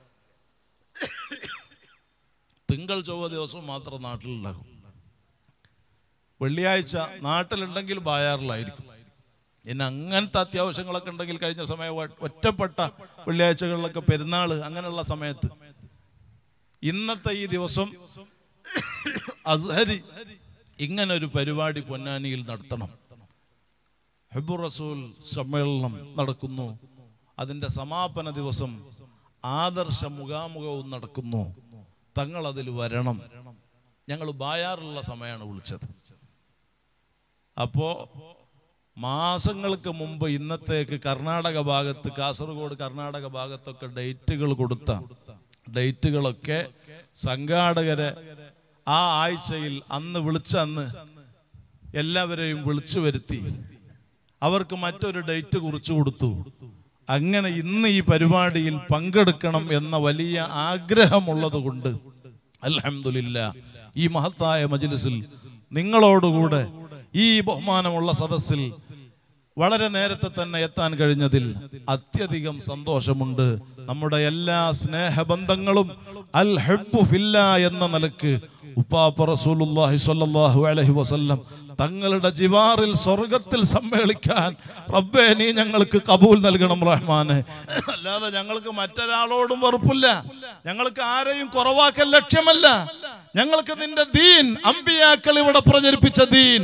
തിങ്കൾ ചൊവ്വ ദിവസം മാത്രം നാട്ടിലുണ്ടാകും വെള്ളിയാഴ്ച നാട്ടിലുണ്ടെങ്കിൽ ബായാറിലായിരിക്കും പിന്നെ അങ്ങനത്തെ അത്യാവശ്യങ്ങളൊക്കെ ഉണ്ടെങ്കിൽ കഴിഞ്ഞ സമയം ഒ- ഒറ്റപ്പെട്ട വെള്ളിയാഴ്ചകളിലൊക്കെ പെരുന്നാൾ അങ്ങനെയുള്ള സമയത്ത് ഇന്നത്തെ ഈ ദിവസം അസ്ഹരി ഇങ്ങനെ ഒരു പരിപാടി പൊന്നാനിയിൽ നടത്തണം ഹെബു റസൂൽ സമ്മേളനം നടക്കുന്നു അതിന്റെ സമാപന ദിവസം ആദർശ മുഖാമുഖവും നടക്കുന്നു തങ്ങൾ അതിൽ വരണം ഞങ്ങൾ ബായാറുള്ള സമയമാണ് വിളിച്ചത് അപ്പോ മാസങ്ങൾക്ക് മുമ്പ് ഇന്നത്തേക്ക് കർണാടക ഭാഗത്ത് കാസർഗോഡ് കർണാടക ഭാഗത്തൊക്കെ ഡേറ്റുകൾ കൊടുത്ത ഡേറ്റുകളൊക്കെ സംഘാടകരെ ആ ആഴ്ചയിൽ അന്ന് വിളിച്ച അന്ന് എല്ലാവരെയും വിളിച്ചു വരുത്തി അവർക്ക് മറ്റൊരു ഡേറ്റ് കുറിച്ചു കൊടുത്തു അങ്ങനെ ഇന്ന് ഈ പരിപാടിയിൽ പങ്കെടുക്കണം എന്ന വലിയ ആഗ്രഹമുള്ളത് കൊണ്ട് അൽഹംദുലില്ല ഈ മഹത്തായ മജ്ലിസിൽ നിങ്ങളോടുകൂടെ ഈ ബഹുമാനമുള്ള സദസ്സിൽ വളരെ നേരത്തെ തന്നെ എത്താൻ കഴിഞ്ഞതിൽ അത്യധികം സന്തോഷമുണ്ട് നമ്മുടെ എല്ലാ സ്നേഹബന്ധങ്ങളും അൽ ഹബ്ബു ഫില്ല എന്ന നിലക്ക് ഉപ്പാപ്പ റസൂലുള്ളാഹി സ്വല്ലല്ലാഹു അലൈഹി വസല്ലം തങ്ങളുടെ ജിവാറിൽ സ്വർഗത്തിൽ സമ്മേളിക്കാൻ റബ്ബേ നീ ഞങ്ങൾക്ക് കബൂൽ നൽകണം റഹ്മാനെ അല്ലാതെ ഞങ്ങൾക്ക് മറ്റൊരാളോടും വെറുപ്പില്ല ഞങ്ങൾക്ക് ആരെയും കുറവാക്കൽ ലക്ഷ്യമല്ല ഞങ്ങൾക്ക് നിന്റെ ദീൻ അമ്പിയാക്കൾ ഇവിടെ പ്രചരിപ്പിച്ച ദീൻ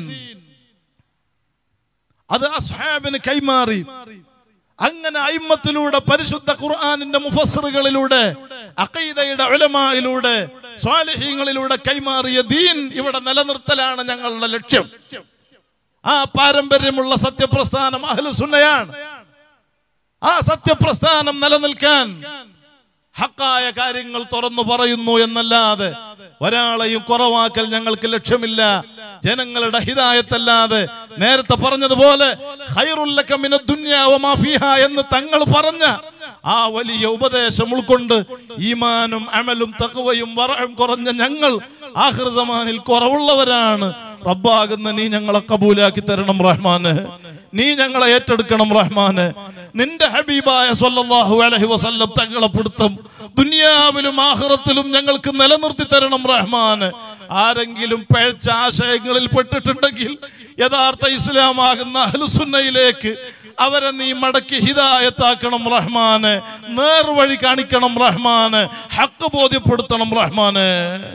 അത് അസ്ഹാബിന് കൈമാറി അങ്ങനെ അയിമത്തിലൂടെ പരിശുദ്ധ ഖുർആാനിന്റെ മുഫസറുകളിലൂടെ അഖീദയുടെ ഉലമായിലൂടെ സ്വാലിഹീങ്ങളിലൂടെ കൈമാറിയ ദീൻ ഇവിടെ നിലനിർത്തലാണ് ഞങ്ങളുടെ ലക്ഷ്യം ആ പാരമ്പര്യമുള്ള സത്യപ്രസ്ഥാനം അഹ്ലുസുന്നയാണ് ആ സത്യപ്രസ്ഥാനം നിലനിൽക്കാൻ ഹക്കായ കാര്യങ്ങൾ തുറന്നു പറയുന്നു എന്നല്ലാതെ ഒരാളെയും കുറവാക്കൽ ഞങ്ങൾക്ക് ലക്ഷ്യമില്ല ജനങ്ങളുടെ ഹിതായത്തല്ലാതെ നേരത്തെ പറഞ്ഞതുപോലെ ഖൈറുല്ലക മിന ദുനിയ വമാ ഫീഹാ എന്ന് തങ്ങൾ പറഞ്ഞ ആ വലിയ ഉപദേശം ഉൾക്കൊണ്ട് ഈമാനും അമലും തഖ്വയും വറയും കുറഞ്ഞ ഞങ്ങൾ ആഖിർ സമാനിൽ കുറവുള്ളവരാണ് റബ്ബാകുന്ന നീ ഞങ്ങളെ കബൂലാക്കി തരണം റഹ്മാന് നീ ഞങ്ങളെ ഏറ്റെടുക്കണം റഹ്മാന് നിന്റെ ഹബീബായ സല്ലല്ലാഹു അലൈഹി വസല്ലം തങ്ങളെ പിടുത്തം ദുനിയാവിലും ആഖിറത്തിലും ഞങ്ങൾക്ക് നിലനിർത്തി തരണം റഹ്മാന് ആരെങ്കിലും പഴച്ച ആശയങ്ങളിൽ പെട്ടിട്ടുണ്ടെങ്കിൽ യഥാർത്ഥ ഇസ്ലാമാകുന്ന അഹ്ലുസുന്നയിലേക്ക് അവരെ നീ മടക്കി ഹിദായത്താക്കണം റഹ്മാന് നേർവഴി കാണിക്കണം റഹ്മാന് ഹക്ക് ബോധ്യപ്പെടുത്തണം റഹ്മാന്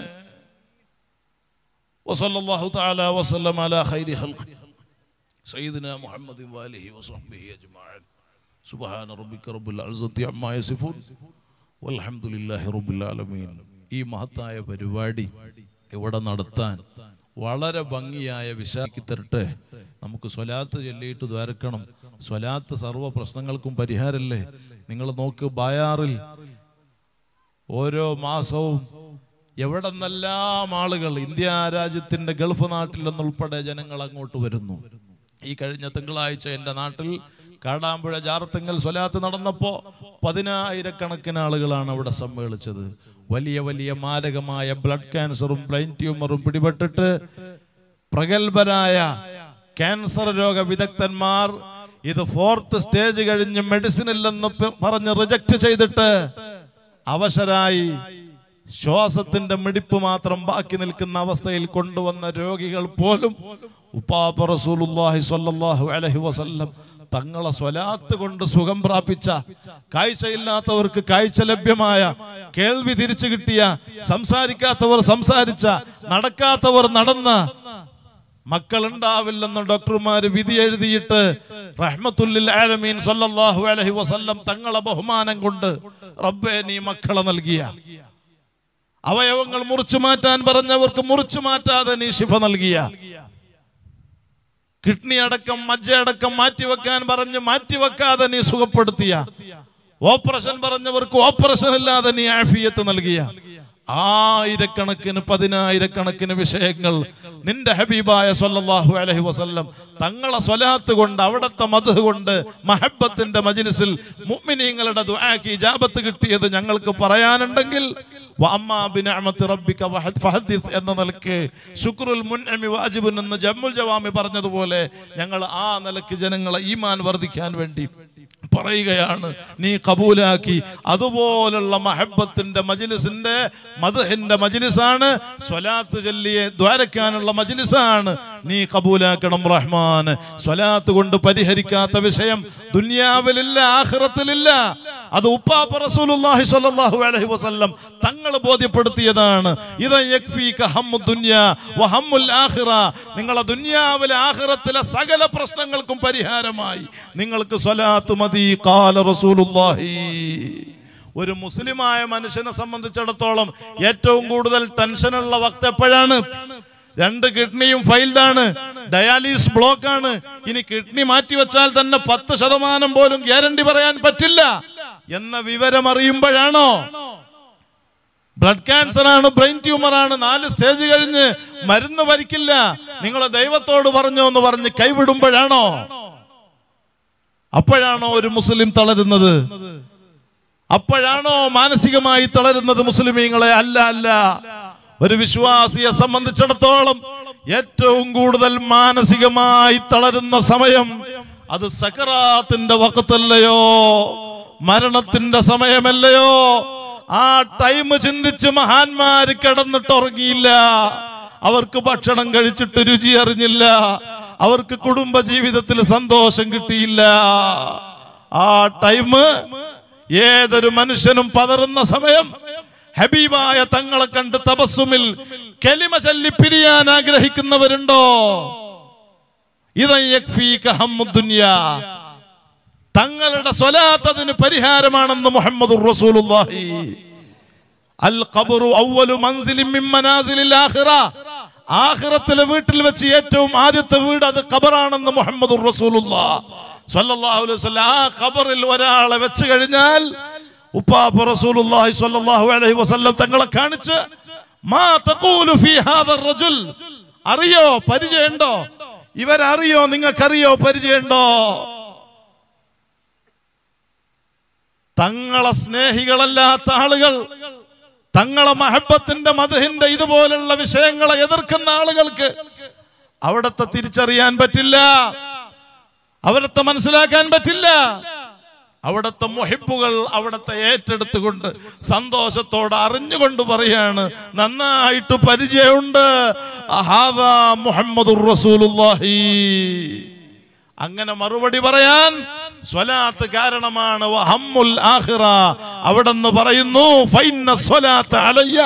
وصلى الله تعالى وسلم على خير خلقه سيدنا محمد وآله وصحبه أجمعين سبحان ربك رب العزة عما يصفون والحمد لله رب العالمين ഈ മഹത്തായ പരിപാടി ഇവിടെ നടത്താൻ വളരെ ഭംഗിയായ വിശാക്കി തരട്ടെ നമുക്ക് സ്വലാത്ത് ചൊല്ലിയിട്ട് ദ്വാരക്കണം സ്വലാത്ത് സർവ്വ പ്രശ്നങ്ങൾക്കും പരിഹാരമല്ലേ നിങ്ങൾ നോക്ക് ബയാറിൽ ഓരോ മാസവും എവിടെ നിന്നെല്ലാം ആളുകൾ ഇന്ത്യ രാജ്യത്തിന്റെ ഗൾഫ് നാട്ടിൽ നിന്നുൾപ്പെടെ ജനങ്ങൾ അങ്ങോട്ട് വരുന്നു ഈ കഴിഞ്ഞ തിങ്കളാഴ്ച എൻ്റെ നാട്ടിൽ കാടാമ്പുഴ ജാറത്തിങ്ങൽ സ്വലാത്ത് നടന്നപ്പോ പതിനായിരക്കണക്കിന് ആളുകളാണ് അവിടെ സമ്മേളിച്ചത് വലിയ വലിയ മാരകമായ ബ്ലഡ് ക്യാൻസറും ബ്രെയിൻ ട്യൂമറും പിടിപെട്ടിട്ട് പ്രഗത്ഭരായ ക്യാൻസർ രോഗ വിദഗ്ധന്മാർ ഇത് ഫോർത്ത് സ്റ്റേജ് കഴിഞ്ഞ് മെഡിസിൻ ഇല്ലെന്ന് പ- പറഞ്ഞ് റിജക്ട് ചെയ്തിട്ട് അവശരായി ശ്വാസത്തിന്റെ മിടിപ്പ് മാത്രം ബാക്കി നിൽക്കുന്ന അവസ്ഥയിൽ കൊണ്ടുവന്ന രോഗികൾ പോലും ഉപ്പാപ്പ റസൂലുള്ളാഹി സ്വല്ലല്ലാഹു അലൈഹി വസല്ലം തങ്ങളെ സ്വലാത്ത് കൊണ്ട് സുഖം പ്രാപിച്ച കാഴ്ചയില്ലാത്തവർക്ക് കാഴ്ച ലഭ്യമായ കേൾവി തിരിച്ചു കിട്ടിയ സംസാരിക്കാത്തവർ സംസാരിച്ച നടക്കാത്തവർ നടന്ന മക്കൾ ഉണ്ടാവില്ലെന്ന് ഡോക്ടർമാര് വിധി എഴുതിയിട്ട് റഹ്മത്തുല്ലിൽ ആലമീൻ സല്ലല്ലാഹു അലൈഹി വസല്ലം തങ്ങളെ ബഹുമാനം കൊണ്ട് റബ്ബേ നീ മക്കളെ നൽകിയ അവയവങ്ങൾ മുറിച്ചു മാറ്റാൻ പറഞ്ഞവർക്ക് മുറിച്ചു മാറ്റാതെ നീ ശിഫ നൽകിയ കിഡ്നി അടക്കം മജ്ജ അടക്കം മാറ്റിവെക്കാൻ പറഞ്ഞ് മാറ്റിവെക്കാതെ നീ സുഖപ്പെടുത്തിയ ഓപ്പറേഷൻ പറഞ്ഞവർക്ക് ഓപ്പറേഷൻ ഇല്ലാതെ നീ ആഫിയത്ത് നൽകിയ ആയിരക്കണക്കിന് പതിനായിരക്കണക്കിന് വിഷയങ്ങൾ നിന്റെ ഹബീബായ സല്ലല്ലാഹു അലൈഹി വസല്ലം തങ്ങളെ സ്വലാത്ത് കൊണ്ട് അവിടത്തെ മധു കൊണ്ട് മഹബത്തിന്റെ മജ്ലിസിൽ മുഅ്മിനീങ്ങളുടെ ദുആക്ക് ഇജാബത്ത് കിട്ടിയത് ഞങ്ങൾക്ക് പറയാനുണ്ടെങ്കിൽ വഅമ്മാ ബിനിഅമത്തി റബ്ബിക വഹദ് ഫഹദ്ദിസ് എന്ന നിലക്ക് ശുക്രുൽ മുൻഅമി വാജിബുൻ എന്ന് ജമ്മുൽ ജവാമി പറഞ്ഞതുപോലെ ഞങ്ങൾ ആ നിലക്ക് ജനങ്ങളെ ഈമാൻ വർദ്ധിക്കാൻ വേണ്ടി പറയുകയാണ് നീ കബൂലാക്കി അതുപോലുള്ള മഹബത്തിന്റെ മജിലിസിന്റെ മധുഹിന്റെ മജിലിസാണ് സ്വലാത്ത് ചൊല്ലിയെ ദ്വാരക്കാനുള്ള മജിലിസാണ് നീ കബൂലാക്കണം റഹ്മാൻ സ്വലാത്ത് കൊണ്ട് പരിഹരിക്കാത്ത വിഷയം ദുനിയാവിലില്ല ആഖിറത്തിലില്ല അത് ഉപ്പാപ്പ റസൂലുള്ളാഹി സ്വല്ലല്ലാഹു അലൈഹി വസല്ലം തങ്ങൾ ബോധ്യപ്പെടുത്തിയതാണ് ഇത് യക്ഫീക ഹമ്മു ദുനിയ വ ഹമ്മുൽ ആഖിറ നിങ്ങളെ ദുനിയാവിലെ ആഖിറത്തിലെ സകല പ്രശ്നങ്ങൾക്കും പരിഹാരമായി നിങ്ങൾക്ക് സ്വലാത്ത് മതി ഖാല റസൂലുള്ളാഹി ഒരു മുസ്ലിമായ മനുഷ്യനെ സംബന്ധിച്ചിടത്തോളം ഏറ്റവും കൂടുതൽ ടെൻഷനുള്ള വക്ത് എപ്പോഴാണ് രണ്ട് കിഡ്നിയും ഫൈൽഡാണ് ഡയാലിസ് ബ്ലോക്ക് ആണ് ഇനി കിഡ്നി മാറ്റി വെച്ചാൽ തന്നെ പത്ത് ശതമാനം പോലും ഗ്യാരണ്ടി പറയാൻ പറ്റില്ല എന്ന വിവരം അറിയുമ്പോഴാണോ ബ്ലഡ് ക്യാൻസർ ആണ് ബ്രെയിൻ ട്യൂമർ ആണ് നാല് സ്റ്റേജ് കഴിഞ്ഞ് മരുന്ന് ഭരിക്കില്ല നിങ്ങൾ ദൈവത്തോട് പറഞ്ഞോ എന്ന് പറഞ്ഞ് കൈവിടുമ്പോഴാണോ അപ്പോഴാണോ ഒരു മുസ്ലിം തളരുന്നത് അപ്പോഴാണോ മാനസികമായി തളരുന്നത് മുസ്ലിമീങ്ങളെ അല്ല അല്ല ഒരു വിശ്വാസിയെ സംബന്ധിച്ചിടത്തോളം ഏറ്റവും കൂടുതൽ മാനസികമായി തളരുന്ന സമയം അത് സക്കറാത്തിന്റെ വക്കത്തല്ലയോ മരണത്തിന്റെ സമയമല്ലയോ ആ ടൈം ചിന്തിച്ച് മഹാന്മാര് കിടന്നിട്ട് ഉറങ്ങിയില്ല അവർക്ക് ഭക്ഷണം കഴിച്ചിട്ട് രുചി അറിഞ്ഞില്ല അവർക്ക് കുടുംബ ജീവിതത്തിൽ സന്തോഷം കിട്ടിയില്ല ആ ടൈം ഏതൊരു മനുഷ്യനും പതറുന്ന സമയം ഹബീബായ തങ്ങളെ കണ്ട് തപസ്സുമിൽ കെലിമ ചൊല്ലി പിരിയാൻ ആഗ്രഹിക്കുന്നവരുണ്ടോ ഇതൻ യക്ഫീക ഹമ്മു ദുനിയാ തങ്ങളുടെ സ്വലാത്ത് അതിന് പരിഹാരമാണെന്ന് മുഹമ്മദ് റസൂലുള്ളാഹി അൽ ഖബറു അവ്വലു മൻസിലിൻ മിൻ മനാസിലിൽ ആഖിറ ആഖിറത്തിലെ വീട്ടിൽ വെച്ച് ഏറ്റവും ആദ്യത്തെ വീട് അത് ഖബറാണെന്ന് മുഹമ്മദ് റസൂലുള്ളാഹ് സ്വല്ലല്ലാഹു അലൈഹി വസല്ലം ആ ഖബറിൽ ഒരാളെ വെച്ച് കഴിഞ്ഞാൽ ഉപ്പാപ്പ റസൂലുള്ളാഹി സ്വല്ലല്ലാഹു അലൈഹി വസല്ലം തങ്ങളെ കാണിച്ച് മാ തഖൂലു ഫീ ഹാദർ റജുൽ അറിയോ പരിചയമുണ്ടോ ഇവരറിയോ നിങ്ങൾക്കറിയോ പരിചയമുണ്ടോ തങ്ങളെ സ്നേഹികളല്ലാത്ത ആളുകൾ തങ്ങളെ മഹബത്തിന്റെ മതഹിന്റെ ഇതുപോലുള്ള വിഷയങ്ങളെ എതിർക്കുന്ന ആളുകൾക്ക് അവിടത്തെ തിരിച്ചറിയാൻ പറ്റില്ല അവിടത്തെ മനസ്സിലാക്കാൻ പറ്റില്ല അവിടത്തെ മുഹിബുകൾ അവിടത്തെ ഏറ്റെടുത്തുകൊണ്ട് സന്തോഷത്തോടെ അറിഞ്ഞുകൊണ്ട് പറയാണ് നന്നായിട്ട് പരിചയമുണ്ട് അഹാദാ മുഹമ്മദുർ റസൂലുള്ളാഹി അങ്ങനെ മറുപടി പറയാൻ സ്വലാത്ത് കാരണമാണ് വഹമ്മുൽ ആഖിറ അവിടെന്ന് പറയുന്നു ഫൈന്ന സ്വലാത്ത് അലയ്യ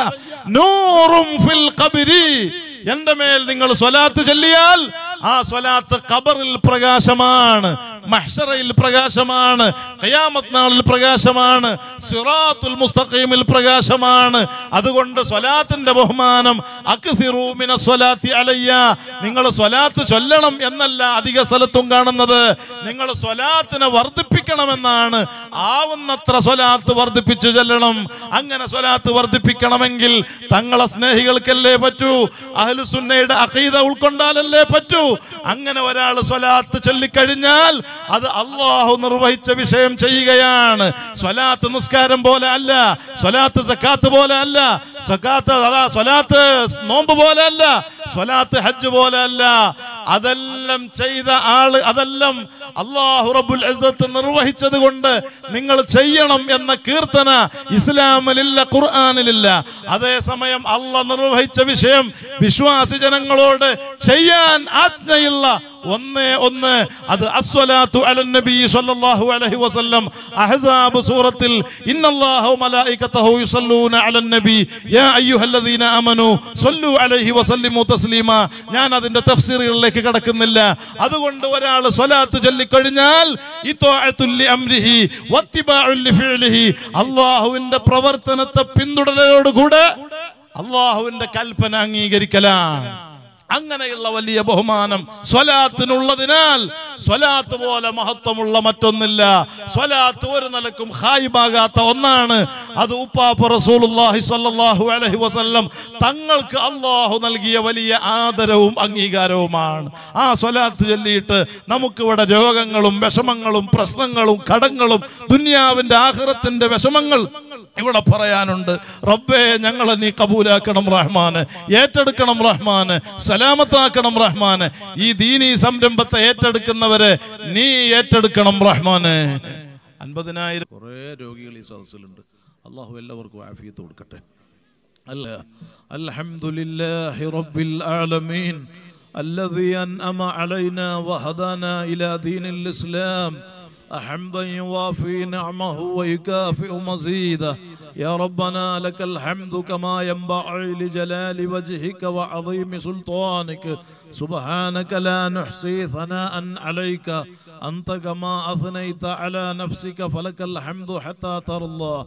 നൂറും ഫിൽ ഖബരി എന്റെ മേൽ നിങ്ങൾ സ്വലാത്ത് ചൊല്ലിയാൽ ആ സ്വലാത്ത് ഖബറിൽ പ്രകാശമാണ് മഹ്ഷറയിൽ പ്രകാശമാണ് ഖിയാമത്ത് നാളിൽ പ്രകാശമാണ് സിറാത്തുൽ മുസ്തഖീമിൽ പ്രകാശമാണ് അതുകൊണ്ട് സ്വലാത്തിന്റെ ബഹുമാനം അക്ഫിറൂ മിന സ്വലാത്തി അലയ്യ നിങ്ങൾ സ്വലാത്ത് ചൊല്ലണം എന്നല്ല അധിക സ്ഥലത്തും കാണുന്നത് നിങ്ങൾ സ്വലാത്തിനെ വർദ്ധിപ്പിക്കണമെന്നാണ് ആവുന്നത്ര സ്വലാത്ത് വർദ്ധിപ്പിച്ചു ചൊല്ലണം അങ്ങനെ സ്വലാത്ത് വർദ്ധിപ്പിക്കണമെങ്കിൽ തങ്ങളെ സ്നേഹികൾക്കല്ലേ പറ്റൂ അഹ്ലുസുന്നയുടെ അഖീദ ഉൾക്കൊണ്ടാലല്ലേ പറ്റൂ അങ്ങനെ ഒരാൾ സ്വലാത്ത് ചൊല്ലിക്കഴിഞ്ഞാൽ അത് അള്ളാഹു നിർവഹിച്ച വിഷയം ചെയ്യുകയാണ് സ്വലാത്ത് നിസ്കാരം പോലെ അല്ല സ്വലാത്ത് സക്കാത്ത് പോലെ അല്ല സക്കാത്ത് അതാ സ്വലാത്ത് നോമ്പ് പോലെ അല്ല സ്വലാത്ത് ഹജ്ജ് പോലെ അല്ല അതെല്ലാം ചെയ്ത ആള് അതെല്ലാം അള്ളാഹു റബ്ബുൽ ഇസ്സത്ത് നിർവഹിച്ചത് കൊണ്ട് നിങ്ങൾ ചെയ്യണം എന്ന കീർത്തന ഇസ്ലാമിലില്ല ഖുർആാനിലില്ല അതേസമയം അള്ളാഹ് നിർവഹിച്ച വിഷയം വിശ്വാസി ജനങ്ങളോട് ചെയ്യാൻ ആജ്ഞയുള്ള ഒന്നേ ഒന്ന് അത് അസ്വലാത്തു അലൻ നബി സല്ലല്ലാഹു അലൈഹി വസല്ലം അഹ്സാബ് സൂറത്തിൽ ഇന്നല്ലാഹു മലായികതഹു യുസല്ലൂന അലൻ നബി യാ അയ്യുഹല്ലദീന ആമനു സല്ലു അലൈഹി വസല്ലിമു തസ്ലീമ ഞാൻ അതിന്റെ തഫ്സീറുകളിലേക്ക് കടക്കുന്നില്ല അതുകൊണ്ട് ഒരാൾ സ്വലാത്ത് ചൊല്ലിക്കഴിഞ്ഞാൽ ഇത്വാഅത്തുൽ ലി അംരിഹി വത്തിബാഉൽ ലി ഫിഅലിഹി അല്ലാഹുവിന്റെ പ്രവർത്തനത്തെ പിന്തുടരലോടുകൂടെ അള്ളാഹുവിന്റെ കൽപ്പന അംഗീകരിക്കലാണ് അങ്ങനെയുള്ള വലിയ ബഹുമാനം സ്വലാത്തിനുള്ളതിനാൽ സ്വലാത്ത് പോലെ മഹത്വമുള്ള മറ്റൊന്നില്ല സ്വലാത്ത് ഒരു നിലക്കും ഹായിബാകാത്ത ഒന്നാണ് അത് ഉപ്പാപ്പ റസൂലുള്ളാഹി സ്വല്ലല്ലാഹു അലൈഹി വസല്ലം തങ്ങൾക്ക് അള്ളാഹു നൽകിയ വലിയ ആദരവും അംഗീകാരവുമാണ് ആ സ്വലാത്ത് ചൊല്ലിയിട്ട് നമുക്കിവിടെ രോഗങ്ങളും വിഷമങ്ങളും പ്രശ്നങ്ങളും കടങ്ങളും ദുനിയാവിന്റെ ആഹ്റത്തിന്റെ വിഷമങ്ങൾ ഇവിടെ പറയാനുണ്ട് റബ്ബേ ഞങ്ങളെ നീ കബൂലാക്കണം റഹ്മാന് ഏറ്റെടുക്കണം റഹ്മാന് സലാമത്താക്കണം റഹ്മാന് ഈ ദീനീ സംരംഭത്തെ ഏറ്റെടുക്കുന്നവരെ നീ ഏറ്റെടുക്കണം റഹ്മാന് അൻപതിനായിരം കുറേ രോഗികൾ ഈ സദസ്സിലുണ്ട് അള്ളാഹു എല്ലാവർക്കും ആഫിയത്ത് കൊടുക്കട്ടെ അല്ല അൽഹംദുലില്ലാഹി റബ്ബിൽ ആലമീൻ الذي أنأم علينا وهدانا إلى دين الإسلام حمدا يوافي نعمه ويكافئ مزيده يا ربنا لك الحمد كما ينبغي لجلال وجهك وعظيم سلطانك سبحانك لا نحصي ثناء عليك أنت كما أثنيت على نفسك فلك الحمد حتى ترضى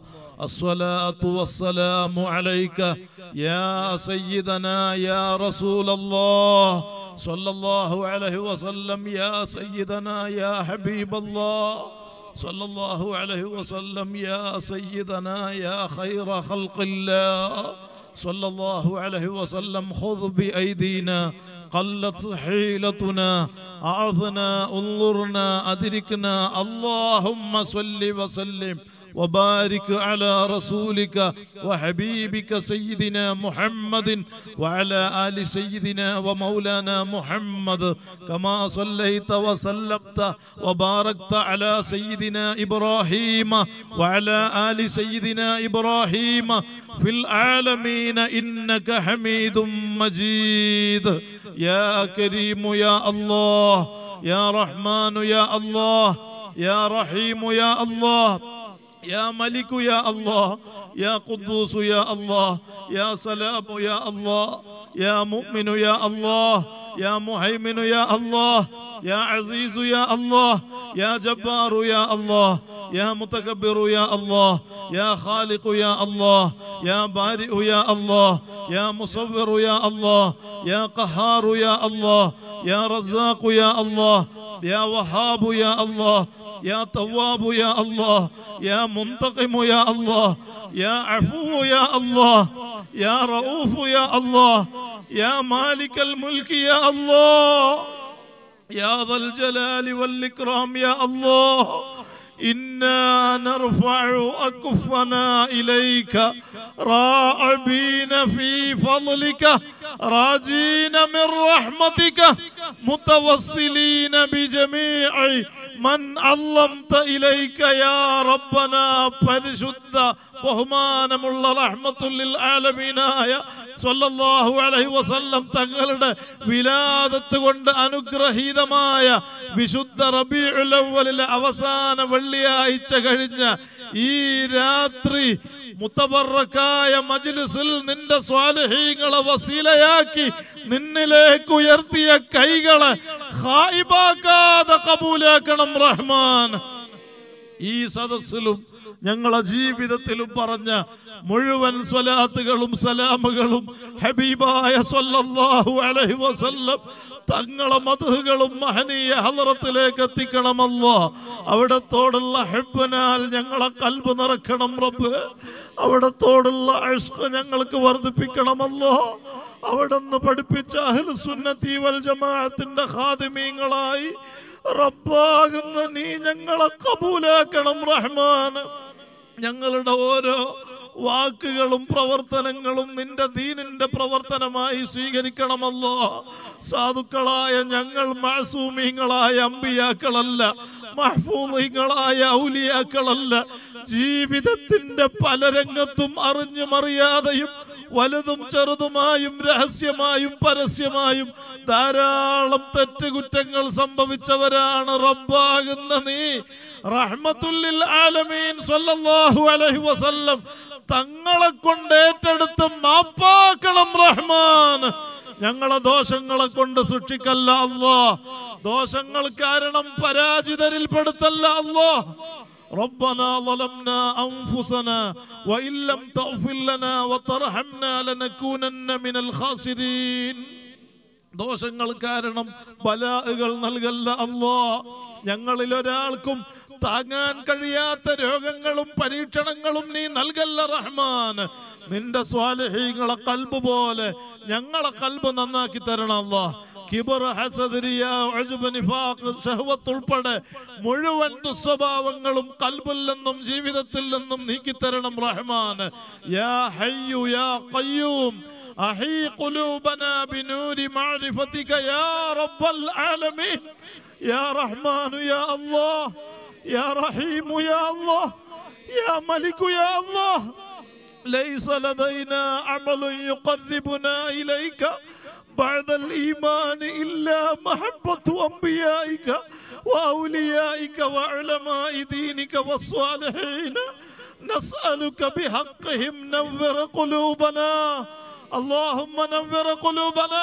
الصلاة والسلام عليك يا سيدنا يا رسول الله صلى الله عليه وسلم يا سيدنا يا حبيب الله صلى الله عليه وسلم يا سيدنا يا خير خلق الله صلى الله عليه وسلم خذ بأيدينا قلت حيلتنا أعظنا انظرنا أدركنا اللهم صل وسلم وبارك على رسولك وحبيبك سيدنا محمد وعلى آل سيدنا ومولانا محمد كما صليت وسلمت وباركت على سيدنا إبراهيم وعلى آل سيدنا إبراهيم في العالمين إنك حميد مجيد يا كريم يا الله يا رحمن يا الله يا رحيم يا الله يا ملك يا الله يا قدوس يا الله يا سلام يا الله يا مؤمن يا الله يا مهيمن يا الله يا عزيز يا الله يا جبار يا الله يا متكبر يا الله يا خالق يا الله يا بارئ يا الله يا مصور يا الله يا قهار يا الله يا رزاق يا الله يا وهاب يا الله يا تواب يا الله يا منتقم يا الله يا عفو يا الله يا رؤوف يا الله يا مالك الملك يا الله يا ذا الجلال والإكرام يا الله إنا نرفع أكفنا إليك راعبين في فضلك راجين من رحمتك متوسلين بجميع من علمت إليك يا ربنا പരിശുദ്ധ ബഹുമാനമുള്ള റഹ്മത്തുല്ലിൽ ആലമീനായ സ്വല്ലല്ലാഹു അലൈഹി വസല്ലം തങ്ങളുടെ വിലാദത്ത് കൊണ്ട് അനുഗ്രഹീതമായ വിശുദ്ധ റബീഉൽ അവ്വലിലെ അവസാന വെള്ളിയാഴ്ച കഴിഞ്ഞ ഈ രാത്രി മുത്തബറക്കായ മജ്ലിസിൽ നിന്റെ സ്വാലഹീങ്ങളെ വസീലയാക്കി നിന്നിലേക്ക് ഉയർത്തിയ കൈകളെ ഹായിബാക്കാതെ കബൂലാക്കണം റഹ്മാൻ ഈ സദസ്സിലും ഞങ്ങളെ ജീവിതത്തിലും പറഞ്ഞ മുഴുവൻ സ്വലാത്തുകളും സലാമുകളും ഹബീബായ സ്വല്ലല്ലാഹു അലൈഹി വസല്ലം തങ്ങളെ മധുകളും മഹനീയ ഹലറത്തിലേക്ക് എത്തിക്കണമല്ലോ അവിടത്തോടുള്ള ഹെബനാൽ ഞങ്ങളെ കൽബ് നിറക്കണം റബ്ബ് അവിടത്തോടുള്ള അഷ്ക ഞങ്ങൾക്ക് വർദ്ധിപ്പിക്കണമല്ലോ അവിടുന്ന് പഠിപ്പിച്ച അഹ്ലു സുന്നത്തി വൽ ജമാഅത്തിന്റെ ഖാദിമീങ്ങളായി റബ്ബാകുന്ന നീ ഞങ്ങളെ കബൂലാക്കണം റഹ്മാൻ ഞങ്ങളുടെ ഓരോ വാക്കുകളും പ്രവർത്തനങ്ങളും നിന്റെ ദീനിന്റെ പ്രവർത്തനമായി സ്വീകരിക്കണമല്ലോ സാധുക്കളായ ഞങ്ങൾ മാസൂമിങ്ങളായ അമ്പിയാക്കളല്ല മഹ്ഫൂദിങ്ങളായ ഔലിയാക്കളല്ല ജീവിതത്തിന്റെ പല രംഗത്തും അറിഞ്ഞും അറിയാതെയും വലുതും ചെറുതുമായും രഹസ്യമായും പരസ്യമായും ധാരാളം തെറ്റുകുറ്റങ്ങൾ സംഭവിച്ചവരാണ് റബ്ബാകുന്ന നീ റഹ്മത്തുല്ലിൽ ആലമീൻ സല്ലല്ലാഹു അലൈഹി വസല്ലം തങ്ങളെ കൊണ്ട് ഏറ്റെടുത്ത് മാപ്പാക്കണം റഹ്മാൻ ഞങ്ങളെ ദോഷങ്ങളെ കൊണ്ട് സൃഷ്ടിക്കല്ല അല്ലോ ദോഷങ്ങൾ കാരണം പരാജിതരിൽ പെടുത്തല്ല അല്ലോ ربنا ظلمنا أنفسنا وإن لم تغفر لنا وترحمنا لنكونن من الخاسرين ദോഷങ്ങൾ കാരണം ബലാഹുകൾ നൽകല്ല അല്ലോ ഞങ്ങളിൽ ഒരാൾക്കും താങ്ങാൻ കഴിയാത്ത രോഗങ്ങളും പരീക്ഷണങ്ങളും നീ നൽകല്ല റഹ്മാൻ നിന്റെ സ്വാലഹീങ്ങളെ കൽബ് പോലെ ഞങ്ങളെ കൽബ് നന്നാക്കി തരണം അല്ലോ കിബർ ഹസദ് റിയ ഉജ്ബ് നിഫാഖ് ഷഹ്വത്ത് ഉൾപ്പെടെ മുഴുവൻ ദുസ്വഭാവങ്ങളും കൽബിൽ നിന്നും ജീവിതത്തിൽ നിന്നും നീക്കിത്തരണം റഹ്മാൻ യാ ഹയ്യു യാ ഖയ്യൂം أحي قلوبنا بنور معرفتك يا رب العالمين يا رحمن يا الله يا رحيم يا الله يا ملك يا الله ليس لدينا عمل يقربنا إليك بعد الإيمان إلا محبة أنبيائك وأوليائك وعلماء دينك والصالحين نسألك بحقهم نور قلوبنا اللهم نور قلوبنا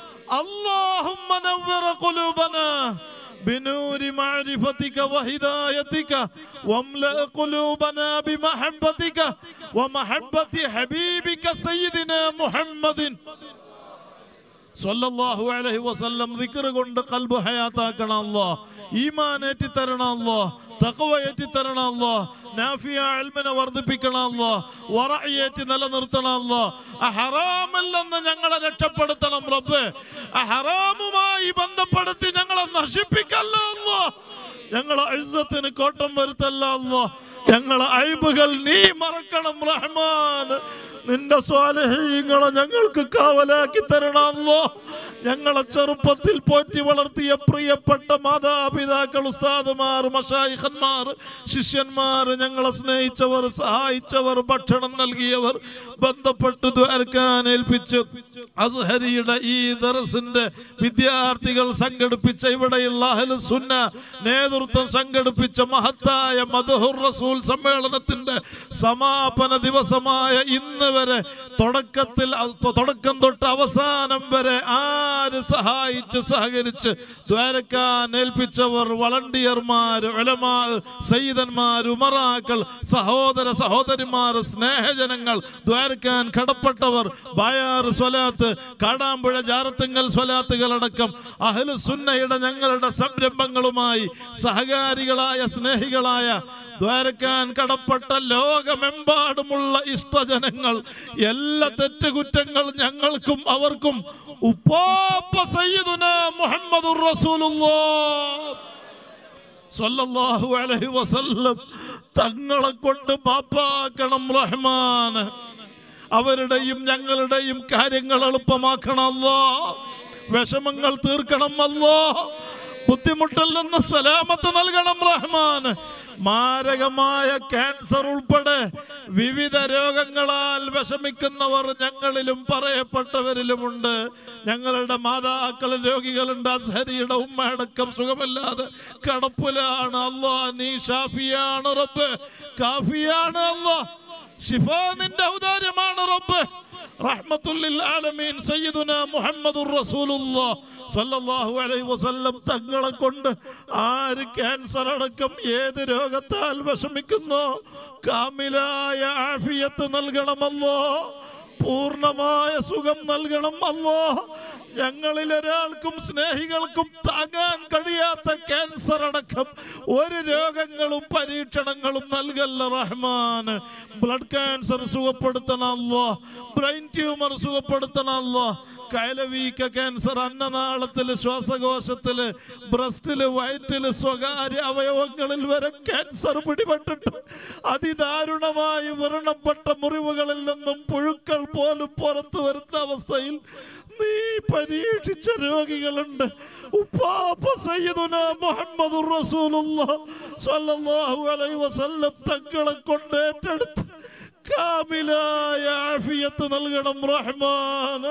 اللهم نور قلوبنا بنور معرفتك وهدايتك واملأ قلوبنا بمحبتك ومحبة حبيبك سيدنا محمد സല്ലല്ലാഹു അലൈഹി വസല്ലം ദിക്ർ കൊണ്ട് കൽബ് ഹയാത്താക്കണം അല്ലോ ഈമാൻ ഏറ്റി തരണം അല്ലോ തഖവ ഏറ്റി തരണം അല്ലോ നാഫിയ ഇൽമിനെ വർദ്ധിപ്പിക്കണം അല്ലോ വറഅയേറ്റി നിലനിർത്തണം അല്ലോ ഹറാമിൽ നിന്ന് ഞങ്ങളെ രക്ഷപ്പെടുത്തണം റബ്ബ് ഹറാമുമായി ബന്ധപ്പെടുത്തി ഞങ്ങളെ നശിപ്പിക്കല്ലോ അല്ലോ ഞങ്ങളെ ഇസ്സത്തിന് കോട്ടം വരുത്തല്ല അല്ലോ ഞങ്ങളെ അഴിബുകൾ നീ മറക്കണം റഹ്മാൻ നിന്റെ സ്വാലഹീങ്ങളെ ഞങ്ങൾക്ക് കാവലാക്കി തരണമല്ലോ ഞങ്ങളെ ചെറുപ്പത്തിൽ പോറ്റി വളർത്തിയ പ്രിയപ്പെട്ട മാതാപിതാക്കൾ ഉസ്താദുമാർ മഷായിഖന്മാർ ശിഷ്യന്മാർ ഞങ്ങളെ സ്നേഹിച്ചവർ സഹായിച്ചവർ ഭക്ഷണം നൽകിയവർ ബന്ധപ്പെട്ട് ദ്വാരക്കാൻ ഏൽപ്പിച്ച് അസ്ഹരിയുടെ ഈ ദറസിന്റെ വിദ്യാർത്ഥികൾ സംഘടിപ്പിച്ച ഇവിടെയുള്ള അഹ്ലു സുന്ന നേതൃത്വം സംഘടിപ്പിച്ച മഹത്തായ മദഹുർ റസൂൽ സമ്മേളനത്തിന്റെ സമാപന ദിവസമായ ഇന്ന് വരെ തുടക്കത്തിൽ തുടക്കം തൊട്ട് അവസാനം വരെ ആര് സഹായിച്ച് സഹകരിച്ച് ദ്വാരക്കാൻ ഏൽപ്പിച്ചവർ വളണ്ടിയർമാർ ഉലമാർ സയ്യിദന്മാർ ഉമറാക്കൾ സഹോദര സഹോദരിമാർ സ്നേഹജനങ്ങൾ ദ്വാരക്കാൻ കടപ്പെട്ടവർ ബായാർ സ്വലാത്ത് കാടാമ്പുഴ ജാറത്തുങ്ങൽ സ്വലാത്തുകളടക്കം അഹ്ലു സുന്നയുടെ ഞങ്ങളുടെ സംരംഭങ്ങളുമായി സഹകാരികളായ സ്നേഹികളായ ദ്വാരക്കാൻ കടപ്പെട്ട ലോകമെമ്പാടുമുള്ള ഇഷ്ടജനങ്ങൾ എല്ലാ തെറ്റുകുറ്റങ്ങൾ ഞങ്ങൾക്കും അവർക്കും ഉപ്പാപ്പ സയ്യിദുന മുഹമ്മദുർ റസൂലുള്ളാഹ് സ്വല്ലല്ലാഹു അലൈഹി വസല്ലം തങ്ങളെ കൊണ്ട് മാപ്പാക്കണം റഹ്മാൻ അവരുടെയും ഞങ്ങളുടെയും കാര്യങ്ങൾ എളുപ്പമാക്കണമല്ലോ വിഷമങ്ങൾ തീർക്കണമല്ലോ ബുദ്ധിമുട്ടിൽ നിന്ന് സലാമത്ത് നൽകണം റഹ്മാൻ മാരകമായ ക്യാൻസർ ഉൾപ്പെടെ വിവിധ രോഗങ്ങളാൽ വിഷമിക്കുന്നവർ ഞങ്ങളിലും പറയപ്പെട്ടവരിലുമുണ്ട് ഞങ്ങളുടെ മാതാക്കൾ രോഗികളുണ്ട് അസഹരിയുടെ ഉമ്മ അടക്കം സുഖമില്ലാതെ കടപ്പിലാണ് അല്ലാ നീ ഷാഫിയാണ് റബ്ബ് കാഫിയാണ് അല്ലാ ഷിഫ നിന്റെ ഔദാര്യമാണ് റബ്ബ് റഹ്മത്തുല്ലിൽ ആലമീൻ സയ്യിദുന മുഹമ്മദുർ റസൂലുള്ളാഹ് സ്വല്ലല്ലാഹു അലൈഹി വസല്ലം തങ്ങളെ കൊണ്ട് ആര് ക്യാൻസർ അടക്കം ഏത് രോഗത്താൽ വിഷമിക്കുന്നോ കാമിലായ ആഫിയത്ത് നൽകണമല്ലോ പൂർണ്ണമായ സുഖം നൽകണം അല്ലോ ഞങ്ങളിൽ ഒരാൾക്കും സ്നേഹികൾക്കും താങ്ങാൻ കഴിയാത്ത ക്യാൻസർ അടക്കം ഒരു രോഗങ്ങളും പരീക്ഷണങ്ങളും നൽകല്ല റഹ്മാൻ ബ്ലഡ് ക്യാൻസർ സുഖപ്പെടുത്തണമല്ലോ ബ്രെയിൻ ട്യൂമർ സുഖപ്പെടുത്തണമല്ലോ കയലവീക്ക ക്യാൻസർ അന്നനാളത്തില് ശ്വാസകോശത്തില് ബ്രസ്റ്റില് വയറ്റില് സ്വകാര്യ അവയവങ്ങളിൽ വരെ ക്യാൻസർ പിടിപെട്ടിട്ട് അതിദാരുണമായി വ്രണപ്പെട്ട മുറിവുകളിൽ നിന്നും പുഴുക്കൾ പോലും പുറത്തു വരുന്ന അവസ്ഥയിൽ നീ പരീക്ഷിച്ച രോഗികളുണ്ട് ഉപ്പാപ്പ സയ്യിദുന മുഹമ്മദുർ റസൂലുള്ളാഹ് സ്വല്ലല്ലാഹു അലൈഹി വസല്ലം തങ്ങളെ കൊണ്ട് ഏറ്റെടുത്ത് കാമിലായ ആഫിയത്ത് നൽകണം റഹ്മാൻ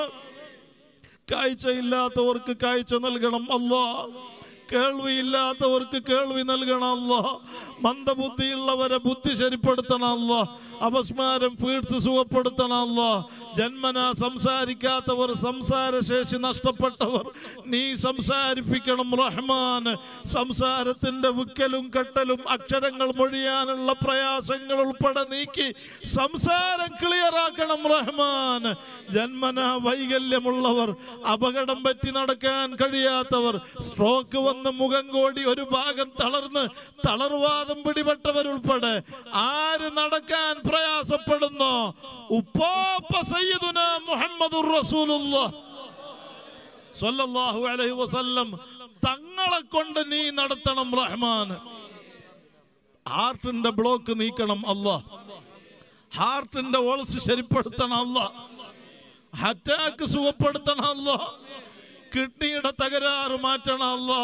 കാഴ്ചയില്ലാത്തവർക്ക് കാഴ്ച നൽകണം അല്ലാ കേൾവിയില്ലാത്തവർക്ക് കേൾവി നൽകണം അല്ലാ മന്ദബുദ്ധിയുള്ളവരെ ബുദ്ധി ശരിപ്പെടുത്തണം അല്ലാ അപസ്മാരം ഫീഡ്സ് സുഖപ്പെടുത്തണം അല്ലാ ജന്മന സംസാരിക്കാത്തവർ സംസാരശേഷി നഷ്ടപ്പെട്ടവർ നീ സംസാരിപ്പിക്കണം റഹ്മാൻ സംസാരത്തിന്റെ വിക്കലും കെട്ടലും അക്ഷരങ്ങൾ മൊഴിയാനുള്ള പ്രയാസങ്ങൾ ഉൾപ്പെടെ നീക്കി സംസാരം ക്ലിയറാക്കണം റഹ്മാൻ ജന്മന വൈകല്യമുള്ളവർ അപകടം പറ്റി നടക്കാൻ കഴിയാത്തവർ സ്ട്രോക്ക് വന്ന് മുഖം കോടി ഒരു ഭാഗം തളർന്ന് തളർവാദം പിടിപെട്ടവരുൾപ്പെടെ ആര് നടക്കാൻ പ്രയാസപ്പെടുന്നോ ഉപ്പാപ്പ സയ്യിദുന മുഹമ്മദുർ റസൂലുള്ളാഹ് സ്വല്ലല്ലാഹു അലൈഹി വസല്ലം തങ്ങളെ കൊണ്ട് നീ നടത്തണം റഹ്മാൻ ഹാർട്ടിന്റെ ബ്ലോക്ക് നീക്കണം അല്ലാ ഹാർട്ടിന്റെ ഓൾസ് ശരിപ്പെടുത്തണം അല്ലാ അറ്റാക്ക് സുഖപ്പെടുത്തണം അല്ലാ കിഡ്നിയുടെ തകരാറ് മാറ്റണം അല്ലാ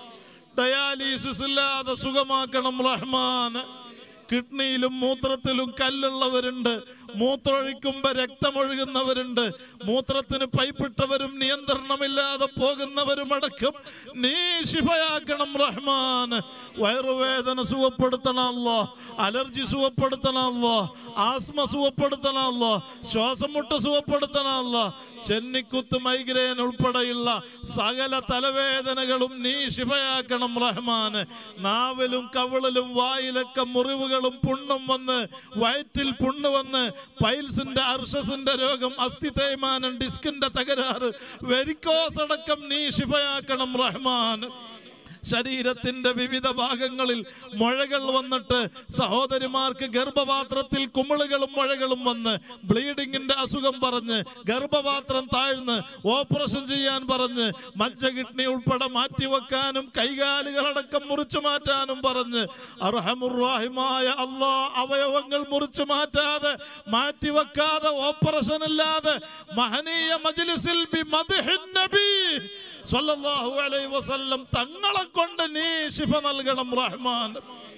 ഡയാലിസിസ് ഇല്ലാതെ സുഖമാക്കണം റഹ്മാൻ കിഡ്നിയിലും മൂത്രത്തിലും കല്ലുള്ളവരുണ്ട് മൂത്രമൊഴിക്കുമ്പോ രക്തമൊഴുകുന്നവരുണ്ട് മൂത്രത്തിന് പൈപ്പിട്ടവരും നിയന്ത്രണമില്ലാതെ പോകുന്നവരുമടക്കം നീ ശിഫയാക്കണം റഹ്മാൻ വയറുവേദന സുഖപ്പെടുത്തണമല്ലോ അലർജി സുഖപ്പെടുത്തണമല്ലോ ആസ്മ സുഖപ്പെടുത്തണമല്ലോ ശ്വാസമുട്ട് സുഖപ്പെടുത്തണമല്ലോ ചെന്നിക്കുത്ത് മൈഗ്രെയിൻ ഉൾപ്പെടെയുള്ള സകല തലവേദനകളും നീ ശിഫയാക്കണം റഹ്മാൻ നാവിലും കവിളിലും വായിലൊക്കെ മുറിവുകളും പുണ്ണും വന്ന് വയറ്റിൽ പുണ്ണ് വന്ന് പൈൽസിന്റെ അർഷസിന്റെ രോഗം അസ്ഥി തേയ്മാനം ഡിസ്കിന്റെ തകരാറ് വെരിക്കോസ് അടക്കം നീ ശിഫയാക്കണം റഹ്മാൻ ശരീരത്തിന്റെ വിവിധ ഭാഗങ്ങളിൽ മുഴകൾ വന്നിട്ട് സഹോദരിമാർക്ക് ഗർഭപാത്രത്തിൽ കുമിളുകളും മുഴകളും വന്ന് ബ്ലീഡിങ്ങിന്റെ അസുഖം പറഞ്ഞ് ഗർഭപാത്രം താഴ്ന്ന് ഓപ്പറേഷൻ ചെയ്യാൻ പറഞ്ഞ് മജ്ജ കിഡ്നി ഉൾപ്പെടെ മാറ്റിവെക്കാനും കൈകാലുകളടക്കം മുറിച്ചു മാറ്റാനും പറഞ്ഞ് അർഹമുറാഹിമായ അള്ളാ അവയവങ്ങൾ മുറിച്ചു മാറ്റാതെ മാറ്റിവെക്കാതെ ഓപ്പറേഷൻ ഇല്ലാതെ മഹനീയ മജ്ലിസിൽ ബി മദ്ഹിൻ നബി സല്ലല്ലാഹു അലൈഹി വസല്ലം തങ്ങളെ കൊണ്ട് നീ ശിഫ നൽകണം റഹ്മാൻ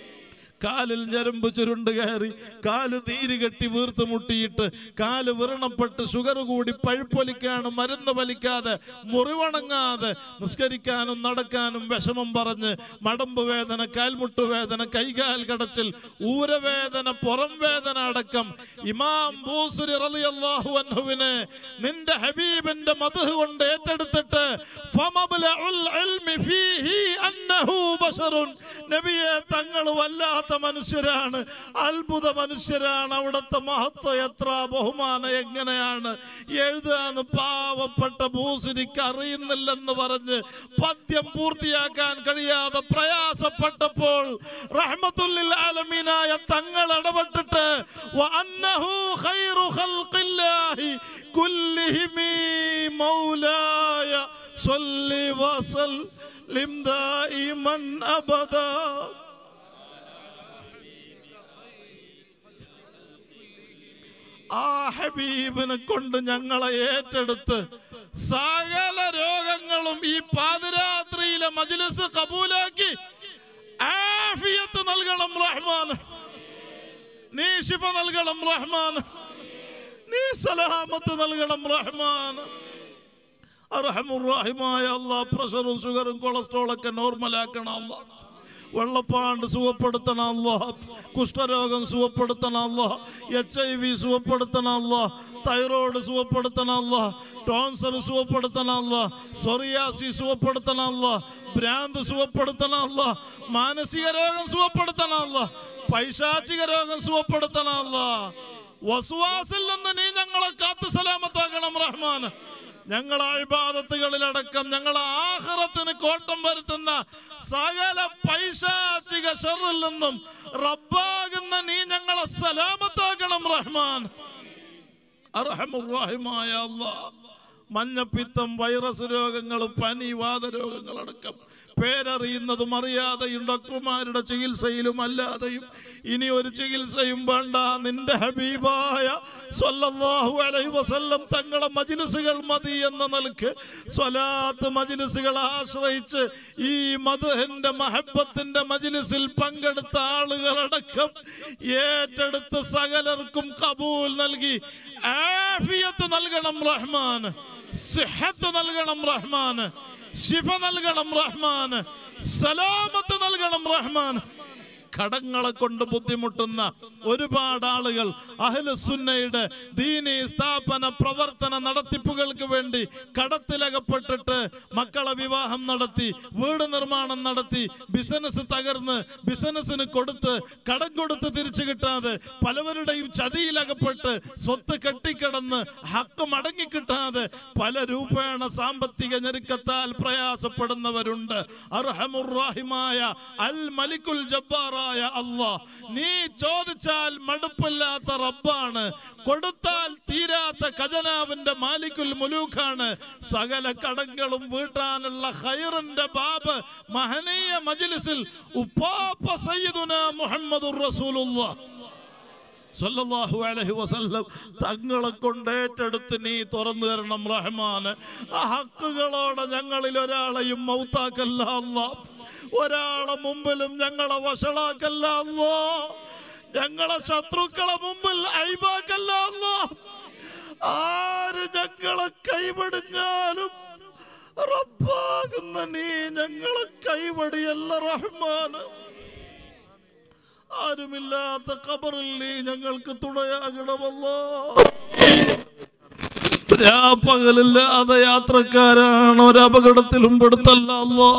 കാലിൽ ഞരമ്പ് ചുരുണ്ട് കയറി കാല് നീര് കെട്ടി വീർത്ത് മുട്ടിയിട്ട് കാല് വ്രണപ്പെട്ട് ഷുഗർ കൂടി പഴുപ്പൊലിക്കാനും മരുന്ന് വലിക്കാതെ മുറിവണങ്ങാതെ നിസ്കരിക്കാനും നടക്കാനും വിഷമം പറഞ്ഞ് മടമ്പ് വേദന കാൽമുട്ട് വേദന കൈകാൽ കടച്ചിൽ ഊരവേദന പുറം വേദന അടക്കം ഇമാം ബൂസുരി റളിയല്ലാഹു അൻഹുവിനെ നിന്റെ ഹബീബിന്റെ മധു കൊണ്ട് ഏറ്റെടുത്തിട്ട് ഫമബ്ലഉൽ ഇൽമി ഫീഹി അന്നഹു ബശറുൻ നബിയെ തങ്ങൾ വല്ലാത്ത മനുഷ്യരാണ് അത്ഭുത മനുഷ്യരാണ് അവിടുത്തെ മഹത്വം എത്ര ബഹുമാനം എങ്ങനെയാണ് എഴുതാന്ന് പാവപ്പെട്ട ഭൂസിനിക്ക് അറിയുന്നില്ലെന്ന് പറഞ്ഞ് പദ്യം പൂർത്തിയാക്കാൻ കഴിയാതെ പ്രയാസപ്പെട്ടപ്പോൾ റഹ്മത്തുല്ലിൽ ആലമീനായ തങ്ങൾ ഇടപെട്ടിട്ട് വഅന്നഹു ഖൈറു ഖൽഖില്ലാഹി കുല്ലിഹിമി മൗലായ സ്വല്ലി വസല്ലിം ദായിമൻ അബദാ ആ ഹബീബിനെ കൊണ്ട് ഞങ്ങളെ ഏറ്റെടുത്ത് സകല രോഗങ്ങളും ഈ പാതിരാത്രിയിലെ മജ്ലിസ് കബൂലാക്കി ആഫിയത്ത് നൽകണം റഹ്മാൻ നീ ശിഫ നൽകണം റഹ്മാൻ നീ സലാമത്ത് നൽകണം റഹ്മാൻ അർഹമുറാഹിമായ അള്ളാഹ് പ്രഷറും ഷുഗറും കൊളസ്ട്രോൾ ഒക്കെ നോർമലാക്കണം അള്ളാഹ് വെള്ളപ്പാണ്ട് സുഖപ്പെടുത്തണം അള്ളാഹ് കുഷ്ഠരോഗം സുഖപ്പെടുത്തണം അള്ളാഹ് എച്ച് ഐ വി സുഖപ്പെടുത്തണം അള്ളാഹ് തൈറോയ്ഡ് സുഖപ്പെടുത്തണം അള്ളാഹ് ടോൺസർ സുഖപ്പെടുത്തണം അള്ളാഹ് സൊറിയാസി സുഖപ്പെടുത്തണം അള്ളാഹ് ഭ്രാന്ത് സുഖപ്പെടുത്തണം അള്ളാഹ് മാനസിക രോഗം സുഖപ്പെടുത്തണം അള്ളാഹ് പൈശാചിക രോഗം സുഖപ്പെടുത്തണം അള്ളാഹ് വസുവാസിൽ നിന്ന് നീ ഞങ്ങളെ കാത്തു സലാമത്താക്കണം റഹ്മാൻ ഞങ്ങളെ അഴിബാദത്തുകളിലടക്കം ഞങ്ങളെ ആഹ്റത്തിന് കോട്ടം വരുത്തുന്ന സകല പൈശാചിക ഷറിൽ നിന്നും റബ്ബാകുന്ന നീ ഞങ്ങളെ സലാമത്താക്കണം റഹ്മാൻ അർഹമുറാഹിമായ അല്ലാഹ് മഞ്ഞപ്പിത്തം വൈറസ് രോഗങ്ങൾ പനി വാതരോഗങ്ങൾ അടക്കം പേരറിയുന്നതും അറിയാതെയും ഡോക്ടർമാരുടെ ചികിത്സയിലും അല്ലാതെയും ഇനി ഒരു ചികിത്സയും വേണ്ട നിന്റെ ഹബീബായ സ്വല്ലല്ലാഹു അലൈഹി വസല്ലം തങ്ങളെ മജിലിസുകൾ മതി എന്ന നിലക്ക് സ്വലാത്ത് മജിലിസുകളെ ആശ്രയിച്ച് ഈ മധുഹന്റെ മഹബത്തിന്റെ മജിലിസിൽ പങ്കെടുത്ത ആളുകളടക്കം ഏറ്റെടുത്ത് സകലർക്കും കബൂൽ നൽകി ആഫിയത്ത് നൽകണം റഹ്മാൻ സിഹത്ത് നൽകണം റഹ്മാൻ ശിഫ നൽകണം റഹ്മാൻ സലാമത്ത് നൽകണം റഹ്മാൻ കടങ്ങളെ കൊണ്ട് ബുദ്ധിമുട്ടുന്ന ഒരുപാട് ആളുകൾ അഹ്ലുസുന്നയുടെ ദീനി സ്ഥാപന പ്രവർത്തന നടത്തിപ്പുകൾക്ക് വേണ്ടി കടത്തിലകപ്പെട്ടിട്ട് മക്കളെ വിവാഹം നടത്തി വീട് നിർമ്മാണം നടത്തി ബിസിനസ് തകർന്ന് ബിസിനസ്സിന് കൊടുത്ത് കടം കൊടുത്ത് തിരിച്ചു കിട്ടാതെ പലവരുടെയും ചതിയിലകപ്പെട്ട് സ്വത്ത് കെട്ടിക്കിടന്ന് ഹക്ക് മടങ്ങി കിട്ടാതെ പല രൂപേണ സാമ്പത്തിക ഞെരുക്കത്താൽ പ്രയാസപ്പെടുന്നവരുണ്ട് അർഹമുറാഹിമായ അൽ മലിക്കുൽ ജബ്ബാറായ അല്ലാ നീ ചോദിച്ചാൽ മടുപ്പില്ലാത്ത റബ്ബാണ് കൊടുത്താൽ തീരാത്ത ഖജനാവിന്റെ മാലിക്കുൽ മുലൂഖാണ് സകല കടങ്ങളും വീട്ടാനുള്ള ഖൈറിന്റെ ബാബ് മഹനീയ മജ്ലിസിൽ ഉപ്പാപ്പ സയ്യിദുന മുഹമ്മദുർ റസൂലുള്ളാഹ് സല്ലല്ലാഹു അലൈഹി വസല്ലം തങ്ങളെ കൊണ്ട് ഏറ്റെടുത്ത് നീ തുറന്നു തരണം റഹ്മാന് ആ ഹക്കുകളോടെ ഞങ്ങളിൽ ഒരാളെയും മൗത്താക്കല്ല അല്ലാ ഒരാളെ മുമ്പിലും ഞങ്ങളെ വഷളാക്കല്ല അല്ലാ ഞങ്ങളെ ശത്രുക്കളെ മുമ്പിൽ അഴിവാക്കല്ല അല്ലാ ആര് ഞങ്ങളെ കൈവടിഞ്ഞാലും റബ്ബാകുന്ന നീ ഞങ്ങളെ കൈവടിയല്ല റഹ്മാന് ആരുമില്ലാത്ത ഖബറിൽ നീ ഞങ്ങൾക്ക് തുണയാകണമല്ലോ പകലില്ലാതെ യാത്രക്കാരാണ് ഒരു അപകടത്തിലും പെടുത്തല്ല അല്ലോ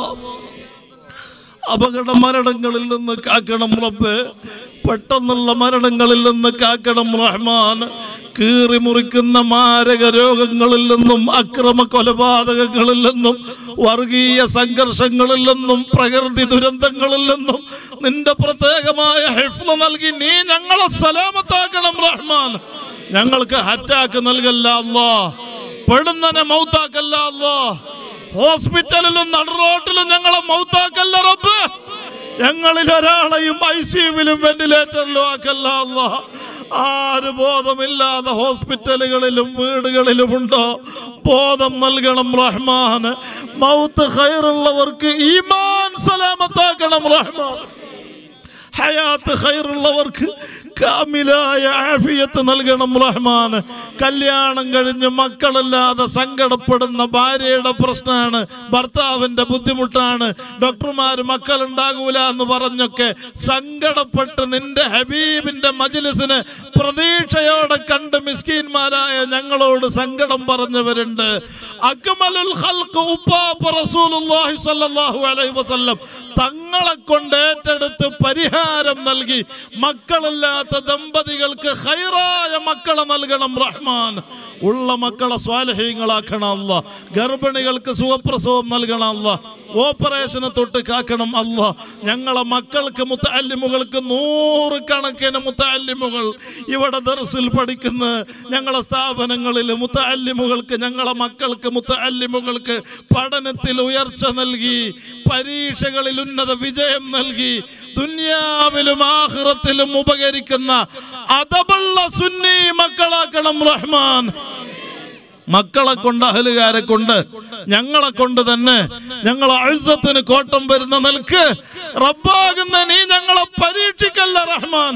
അപകട മരണങ്ങളിൽ നിന്ന് കാക്കണം റബ്ബ് പെട്ടെന്നുള്ള മരണങ്ങളിൽ നിന്ന് കാക്കണം റഹ്മാൻ കീറി മുറിക്കുന്ന മാരക രോഗങ്ങളിൽ നിന്നും അക്രമ കൊലപാതകങ്ങളിൽ നിന്നും വർഗീയ സംഘർഷങ്ങളിൽ നിന്നും പ്രകൃതി ദുരന്തങ്ങളിൽ നിന്നും നിന്റെ പ്രത്യേകമായ ഹെഫ്ല നൽകി നീ ഞങ്ങളെ സലാമത്താക്കണം റഹ്മാൻ ഞങ്ങൾക്ക് അറ്റാക്ക് നൽകല്ല അല്ലാ പെടുന്നനെ മൗത്താക്കല്ല അല്ലാ ഹോസ്പിറ്റലിലും നടുറോട്ടിലും ഞങ്ങളെ മൗത്താക്കല്ല റബ്ബ് ഞങ്ങളിൽ ഒരാളെയും ഐ സിയുവിലും വെന്റിലേറ്ററിലും ആക്കല്ല അല്ലാ ആര് ബോധമില്ലാതെ ഹോസ്പിറ്റലുകളിലും വീടുകളിലും ഉണ്ടോ ബോധം നൽകണം റഹ്മാൻ മൗത്ത് ഖൈറുള്ളവർക്ക് ഈമാൻ സലാമത്താക്കണം റഹ്മാൻ ഹയാത്ത് ഖൈറുള്ളവർക്ക് കാമിലായ ആഫിയത്ത് നൽകണം റഹ്മാൻ കല്യാണം കഴിഞ്ഞ് മക്കളില്ലാതെ സങ്കടപ്പെടുന്ന ഭാര്യയുടെ പ്രശ്നമാണ് ഭർത്താവിന്റെ ബുദ്ധിമുട്ടാണ് ഡോക്ടർമാർ മക്കളുണ്ടാകൂല എന്ന് പറഞ്ഞൊക്കെ സങ്കടപ്പെട്ട് നിന്റെ ഹബീബിന്റെ മജിലിസിന് പ്രതീക്ഷയോടെ കണ്ട് മിസ്കീന്മാരായ ഞങ്ങളോട് സങ്കടം പറഞ്ഞവരുണ്ട് അക്മലുൽ ഖൽഖ് ഉപ്പാപ്പ റസൂലുള്ളാഹി സ്വല്ലല്ലാഹു അലൈഹി വസല്ലം തങ്ങളെ കൊണ്ട് ഏറ്റെടുത്ത് പരിഹാരം നൽകി മക്കളില്ലാത്ത ദമ്പതികൾക്ക് ഹൈറായ മക്കളെ നൽകണം റഹ്മാൻ ഉള്ള മക്കളെ സ്വാലഹീങ്ങളാക്കണം അല്ല ഗർഭിണികൾക്ക് സുഖപ്രസവം നൽകണം അല്ല ഓപ്പറേഷനെ തൊട്ട് കാക്കണം അല്ല ഞങ്ങളെ മക്കൾക്ക് മുത്തല്ലിമുകൾക്ക് നൂറുകണക്കിന് മുത്തല്ലിമുകൾ ഇവിടെ ദർസിൽ പഠിക്കുന്ന ഞങ്ങളെ സ്ഥാപനങ്ങളിൽ മുത്തല്ലിമുകൾക്ക് ഞങ്ങളെ മക്കൾക്ക് മുത്തല്ലിമുകൾക്ക് പഠനത്തിൽ ഉയർച്ച നൽകി പരീക്ഷകളിൽ ഉന്നത വിജയം നൽകി ദുന്യാവിലും ആഹ്റത്തിലും ഉപകരിക്കുന്ന അതബുള്ള സുന്നി മക്കളാക്കണം റഹ്മാൻ മക്കളെ കൊണ്ട് അഹലുകാരെ കൊണ്ട് ഞങ്ങളെ കൊണ്ട് തന്നെ ഞങ്ങളെ അഴുസത്തിന് കോട്ടം വരുന്ന നിൽക്ക് റബ്ബാകുന്ന നീ ഞങ്ങളെ പരീക്ഷിക്കല്ല റഹ്മാൻ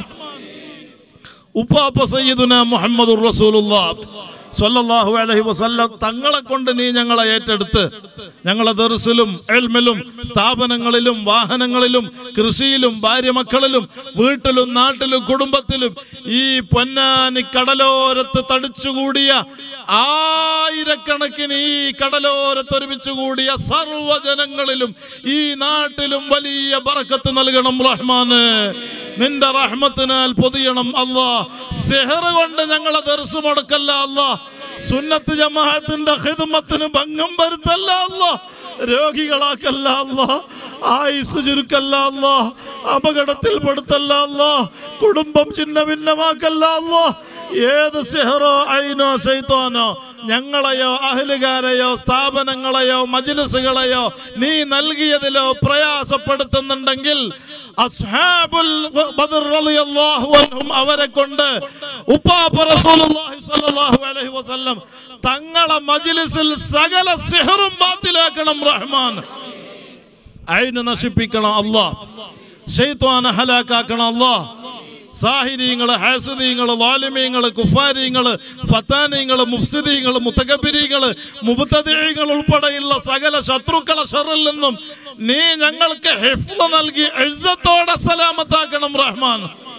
ഉപ്പാപ്പ സയ്യിദുന മുഹമ്മദ് റസൂലുള്ളാഹ് സ്വല്ലല്ലാഹു അലൈഹി വസല്ലം തങ്ങളെ കൊണ്ട് നീ ഞങ്ങളെ ഏറ്റെടുത്ത് ഞങ്ങളെ ദർസിലും എൽമിലും സ്ഥാപനങ്ങളിലും വാഹനങ്ങളിലും കൃഷിയിലും ഭാര്യ മക്കളിലും വീട്ടിലും നാട്ടിലും കുടുംബത്തിലും ഈ പൊന്നാനി കടലോരത്ത് തടിച്ചുകൂടിയ ആയിരക്കണക്കിന് ഈ കടലോരത്ത് ഒരുമിച്ച് കൂടിയ സർവ്വജനങ്ങളിലും ഈ നാട്ടിലും വലിയ ബറക്കത്ത് നൽകണം റഹ്മാന് നിന്റെ റഹ്മത്തിനാൽ പൊതിയണം അല്ലാ സെഹറ് കൊണ്ട് ഞങ്ങളെ ദർസ് മുടക്കല്ല അല്ലാ സുന്നത്ത് ജമാഅത്തിന്റെ ഹിദ്മത്തിന് ഭംഗം വരുത്തല്ല അല്ലാ രോഗികളാക്കല്ല അല്ലാ ആയുസ് ചുരുക്കല്ല അല്ലാ അപകടത്തിൽ പെടുത്തല്ല അല്ലാ കുടുംബം ചിന്ന ഭിന്നമാക്കല്ല അല്ലാ ഏത് സിഹറോ ഐനോ ശൈത്തോനോ ഞങ്ങളെയോ അഹലുകാരെയോ സ്ഥാപനങ്ങളെയോ മജിലിസുകളെയോ നീ നൽകിയതിലോ പ്രയാസപ്പെടുത്തുന്നുണ്ടെങ്കിൽ അസ്ഹാബുൽ ബദർ റളിയല്ലാഹു അൻഹും അവരെ കൊണ്ട് ഉപ്പാപ്പ റസൂലുള്ളാഹി സ്വല്ലല്ലാഹു അലൈഹി വസല്ലം തങ്ങളെ മജ്ലിസിൽ സകല സിഹറും ബാത്തിലാക്കണം റഹ്മാൻ അയിന് നശിപ്പിക്കണം അല്ലാ ഷെയ്ത്വാനെ ഹലാക്കാക്കണം അല്ലാ സാഹിര്യങ്ങള് ഹാസുദീങ്ങള് വാലിമീങ്ങള് കുഫാരിങ്ങള് ഫത്താനിങ്ങള് മുഫ്സിദീങ്ങള് മുത്തകബിരികള് മുബത്തദീങ്ങൾ ഉൾപ്പെടെയുള്ള സകല ശത്രുക്കളെ ഷറിൽ നിന്നും നീ ഞങ്ങൾക്ക് ഹിഫ്ള് നൽകി എഴുത്തത്തോടെ സലാമത്താക്കണം റഹ്മാൻ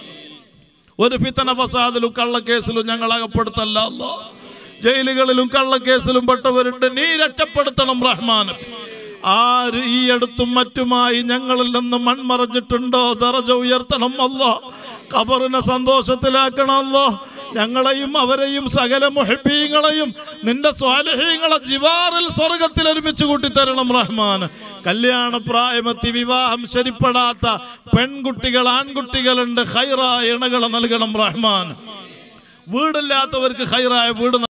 ഒരു ഫിത്തന ഫസാദിലും കള്ളക്കേസിലും ഞങ്ങൾ അകപ്പെടുത്തല്ല അല്ലാ ജയിലുകളിലും കള്ളക്കേസിലും പെട്ടവരുണ്ട് നീ രക്ഷപ്പെടുത്തണം റഹ്മാൻ ആര് ഈ അടുത്തും മറ്റുമായി ഞങ്ങളിൽ നിന്ന് മൺമറഞ്ഞിട്ടുണ്ടോ ദറജ ഉയർത്തണം അല്ലാ ഖബറിനെ സന്തോഷത്തിലാക്കണം അല്ലാ ഞങ്ങളെയും അവരെയും സകല മുഹബീങ്ങളെയും നിന്റെ സ്വാലഹീങ്ങളെ ജിവാറിൽ സ്വർഗത്തിൽ ഒരുമിച്ച് കൂട്ടിത്തരണം റഹ്മാൻ കല്യാണ പ്രായമെത്തി വിവാഹം ശരിപ്പെടാത്ത പെൺകുട്ടികൾ ആൺകുട്ടികളുണ്ട് ഹൈറ ഇണകളെ നൽകണം റഹ്മാൻ വീടില്ലാത്തവർക്ക് ഹൈറായ വീട്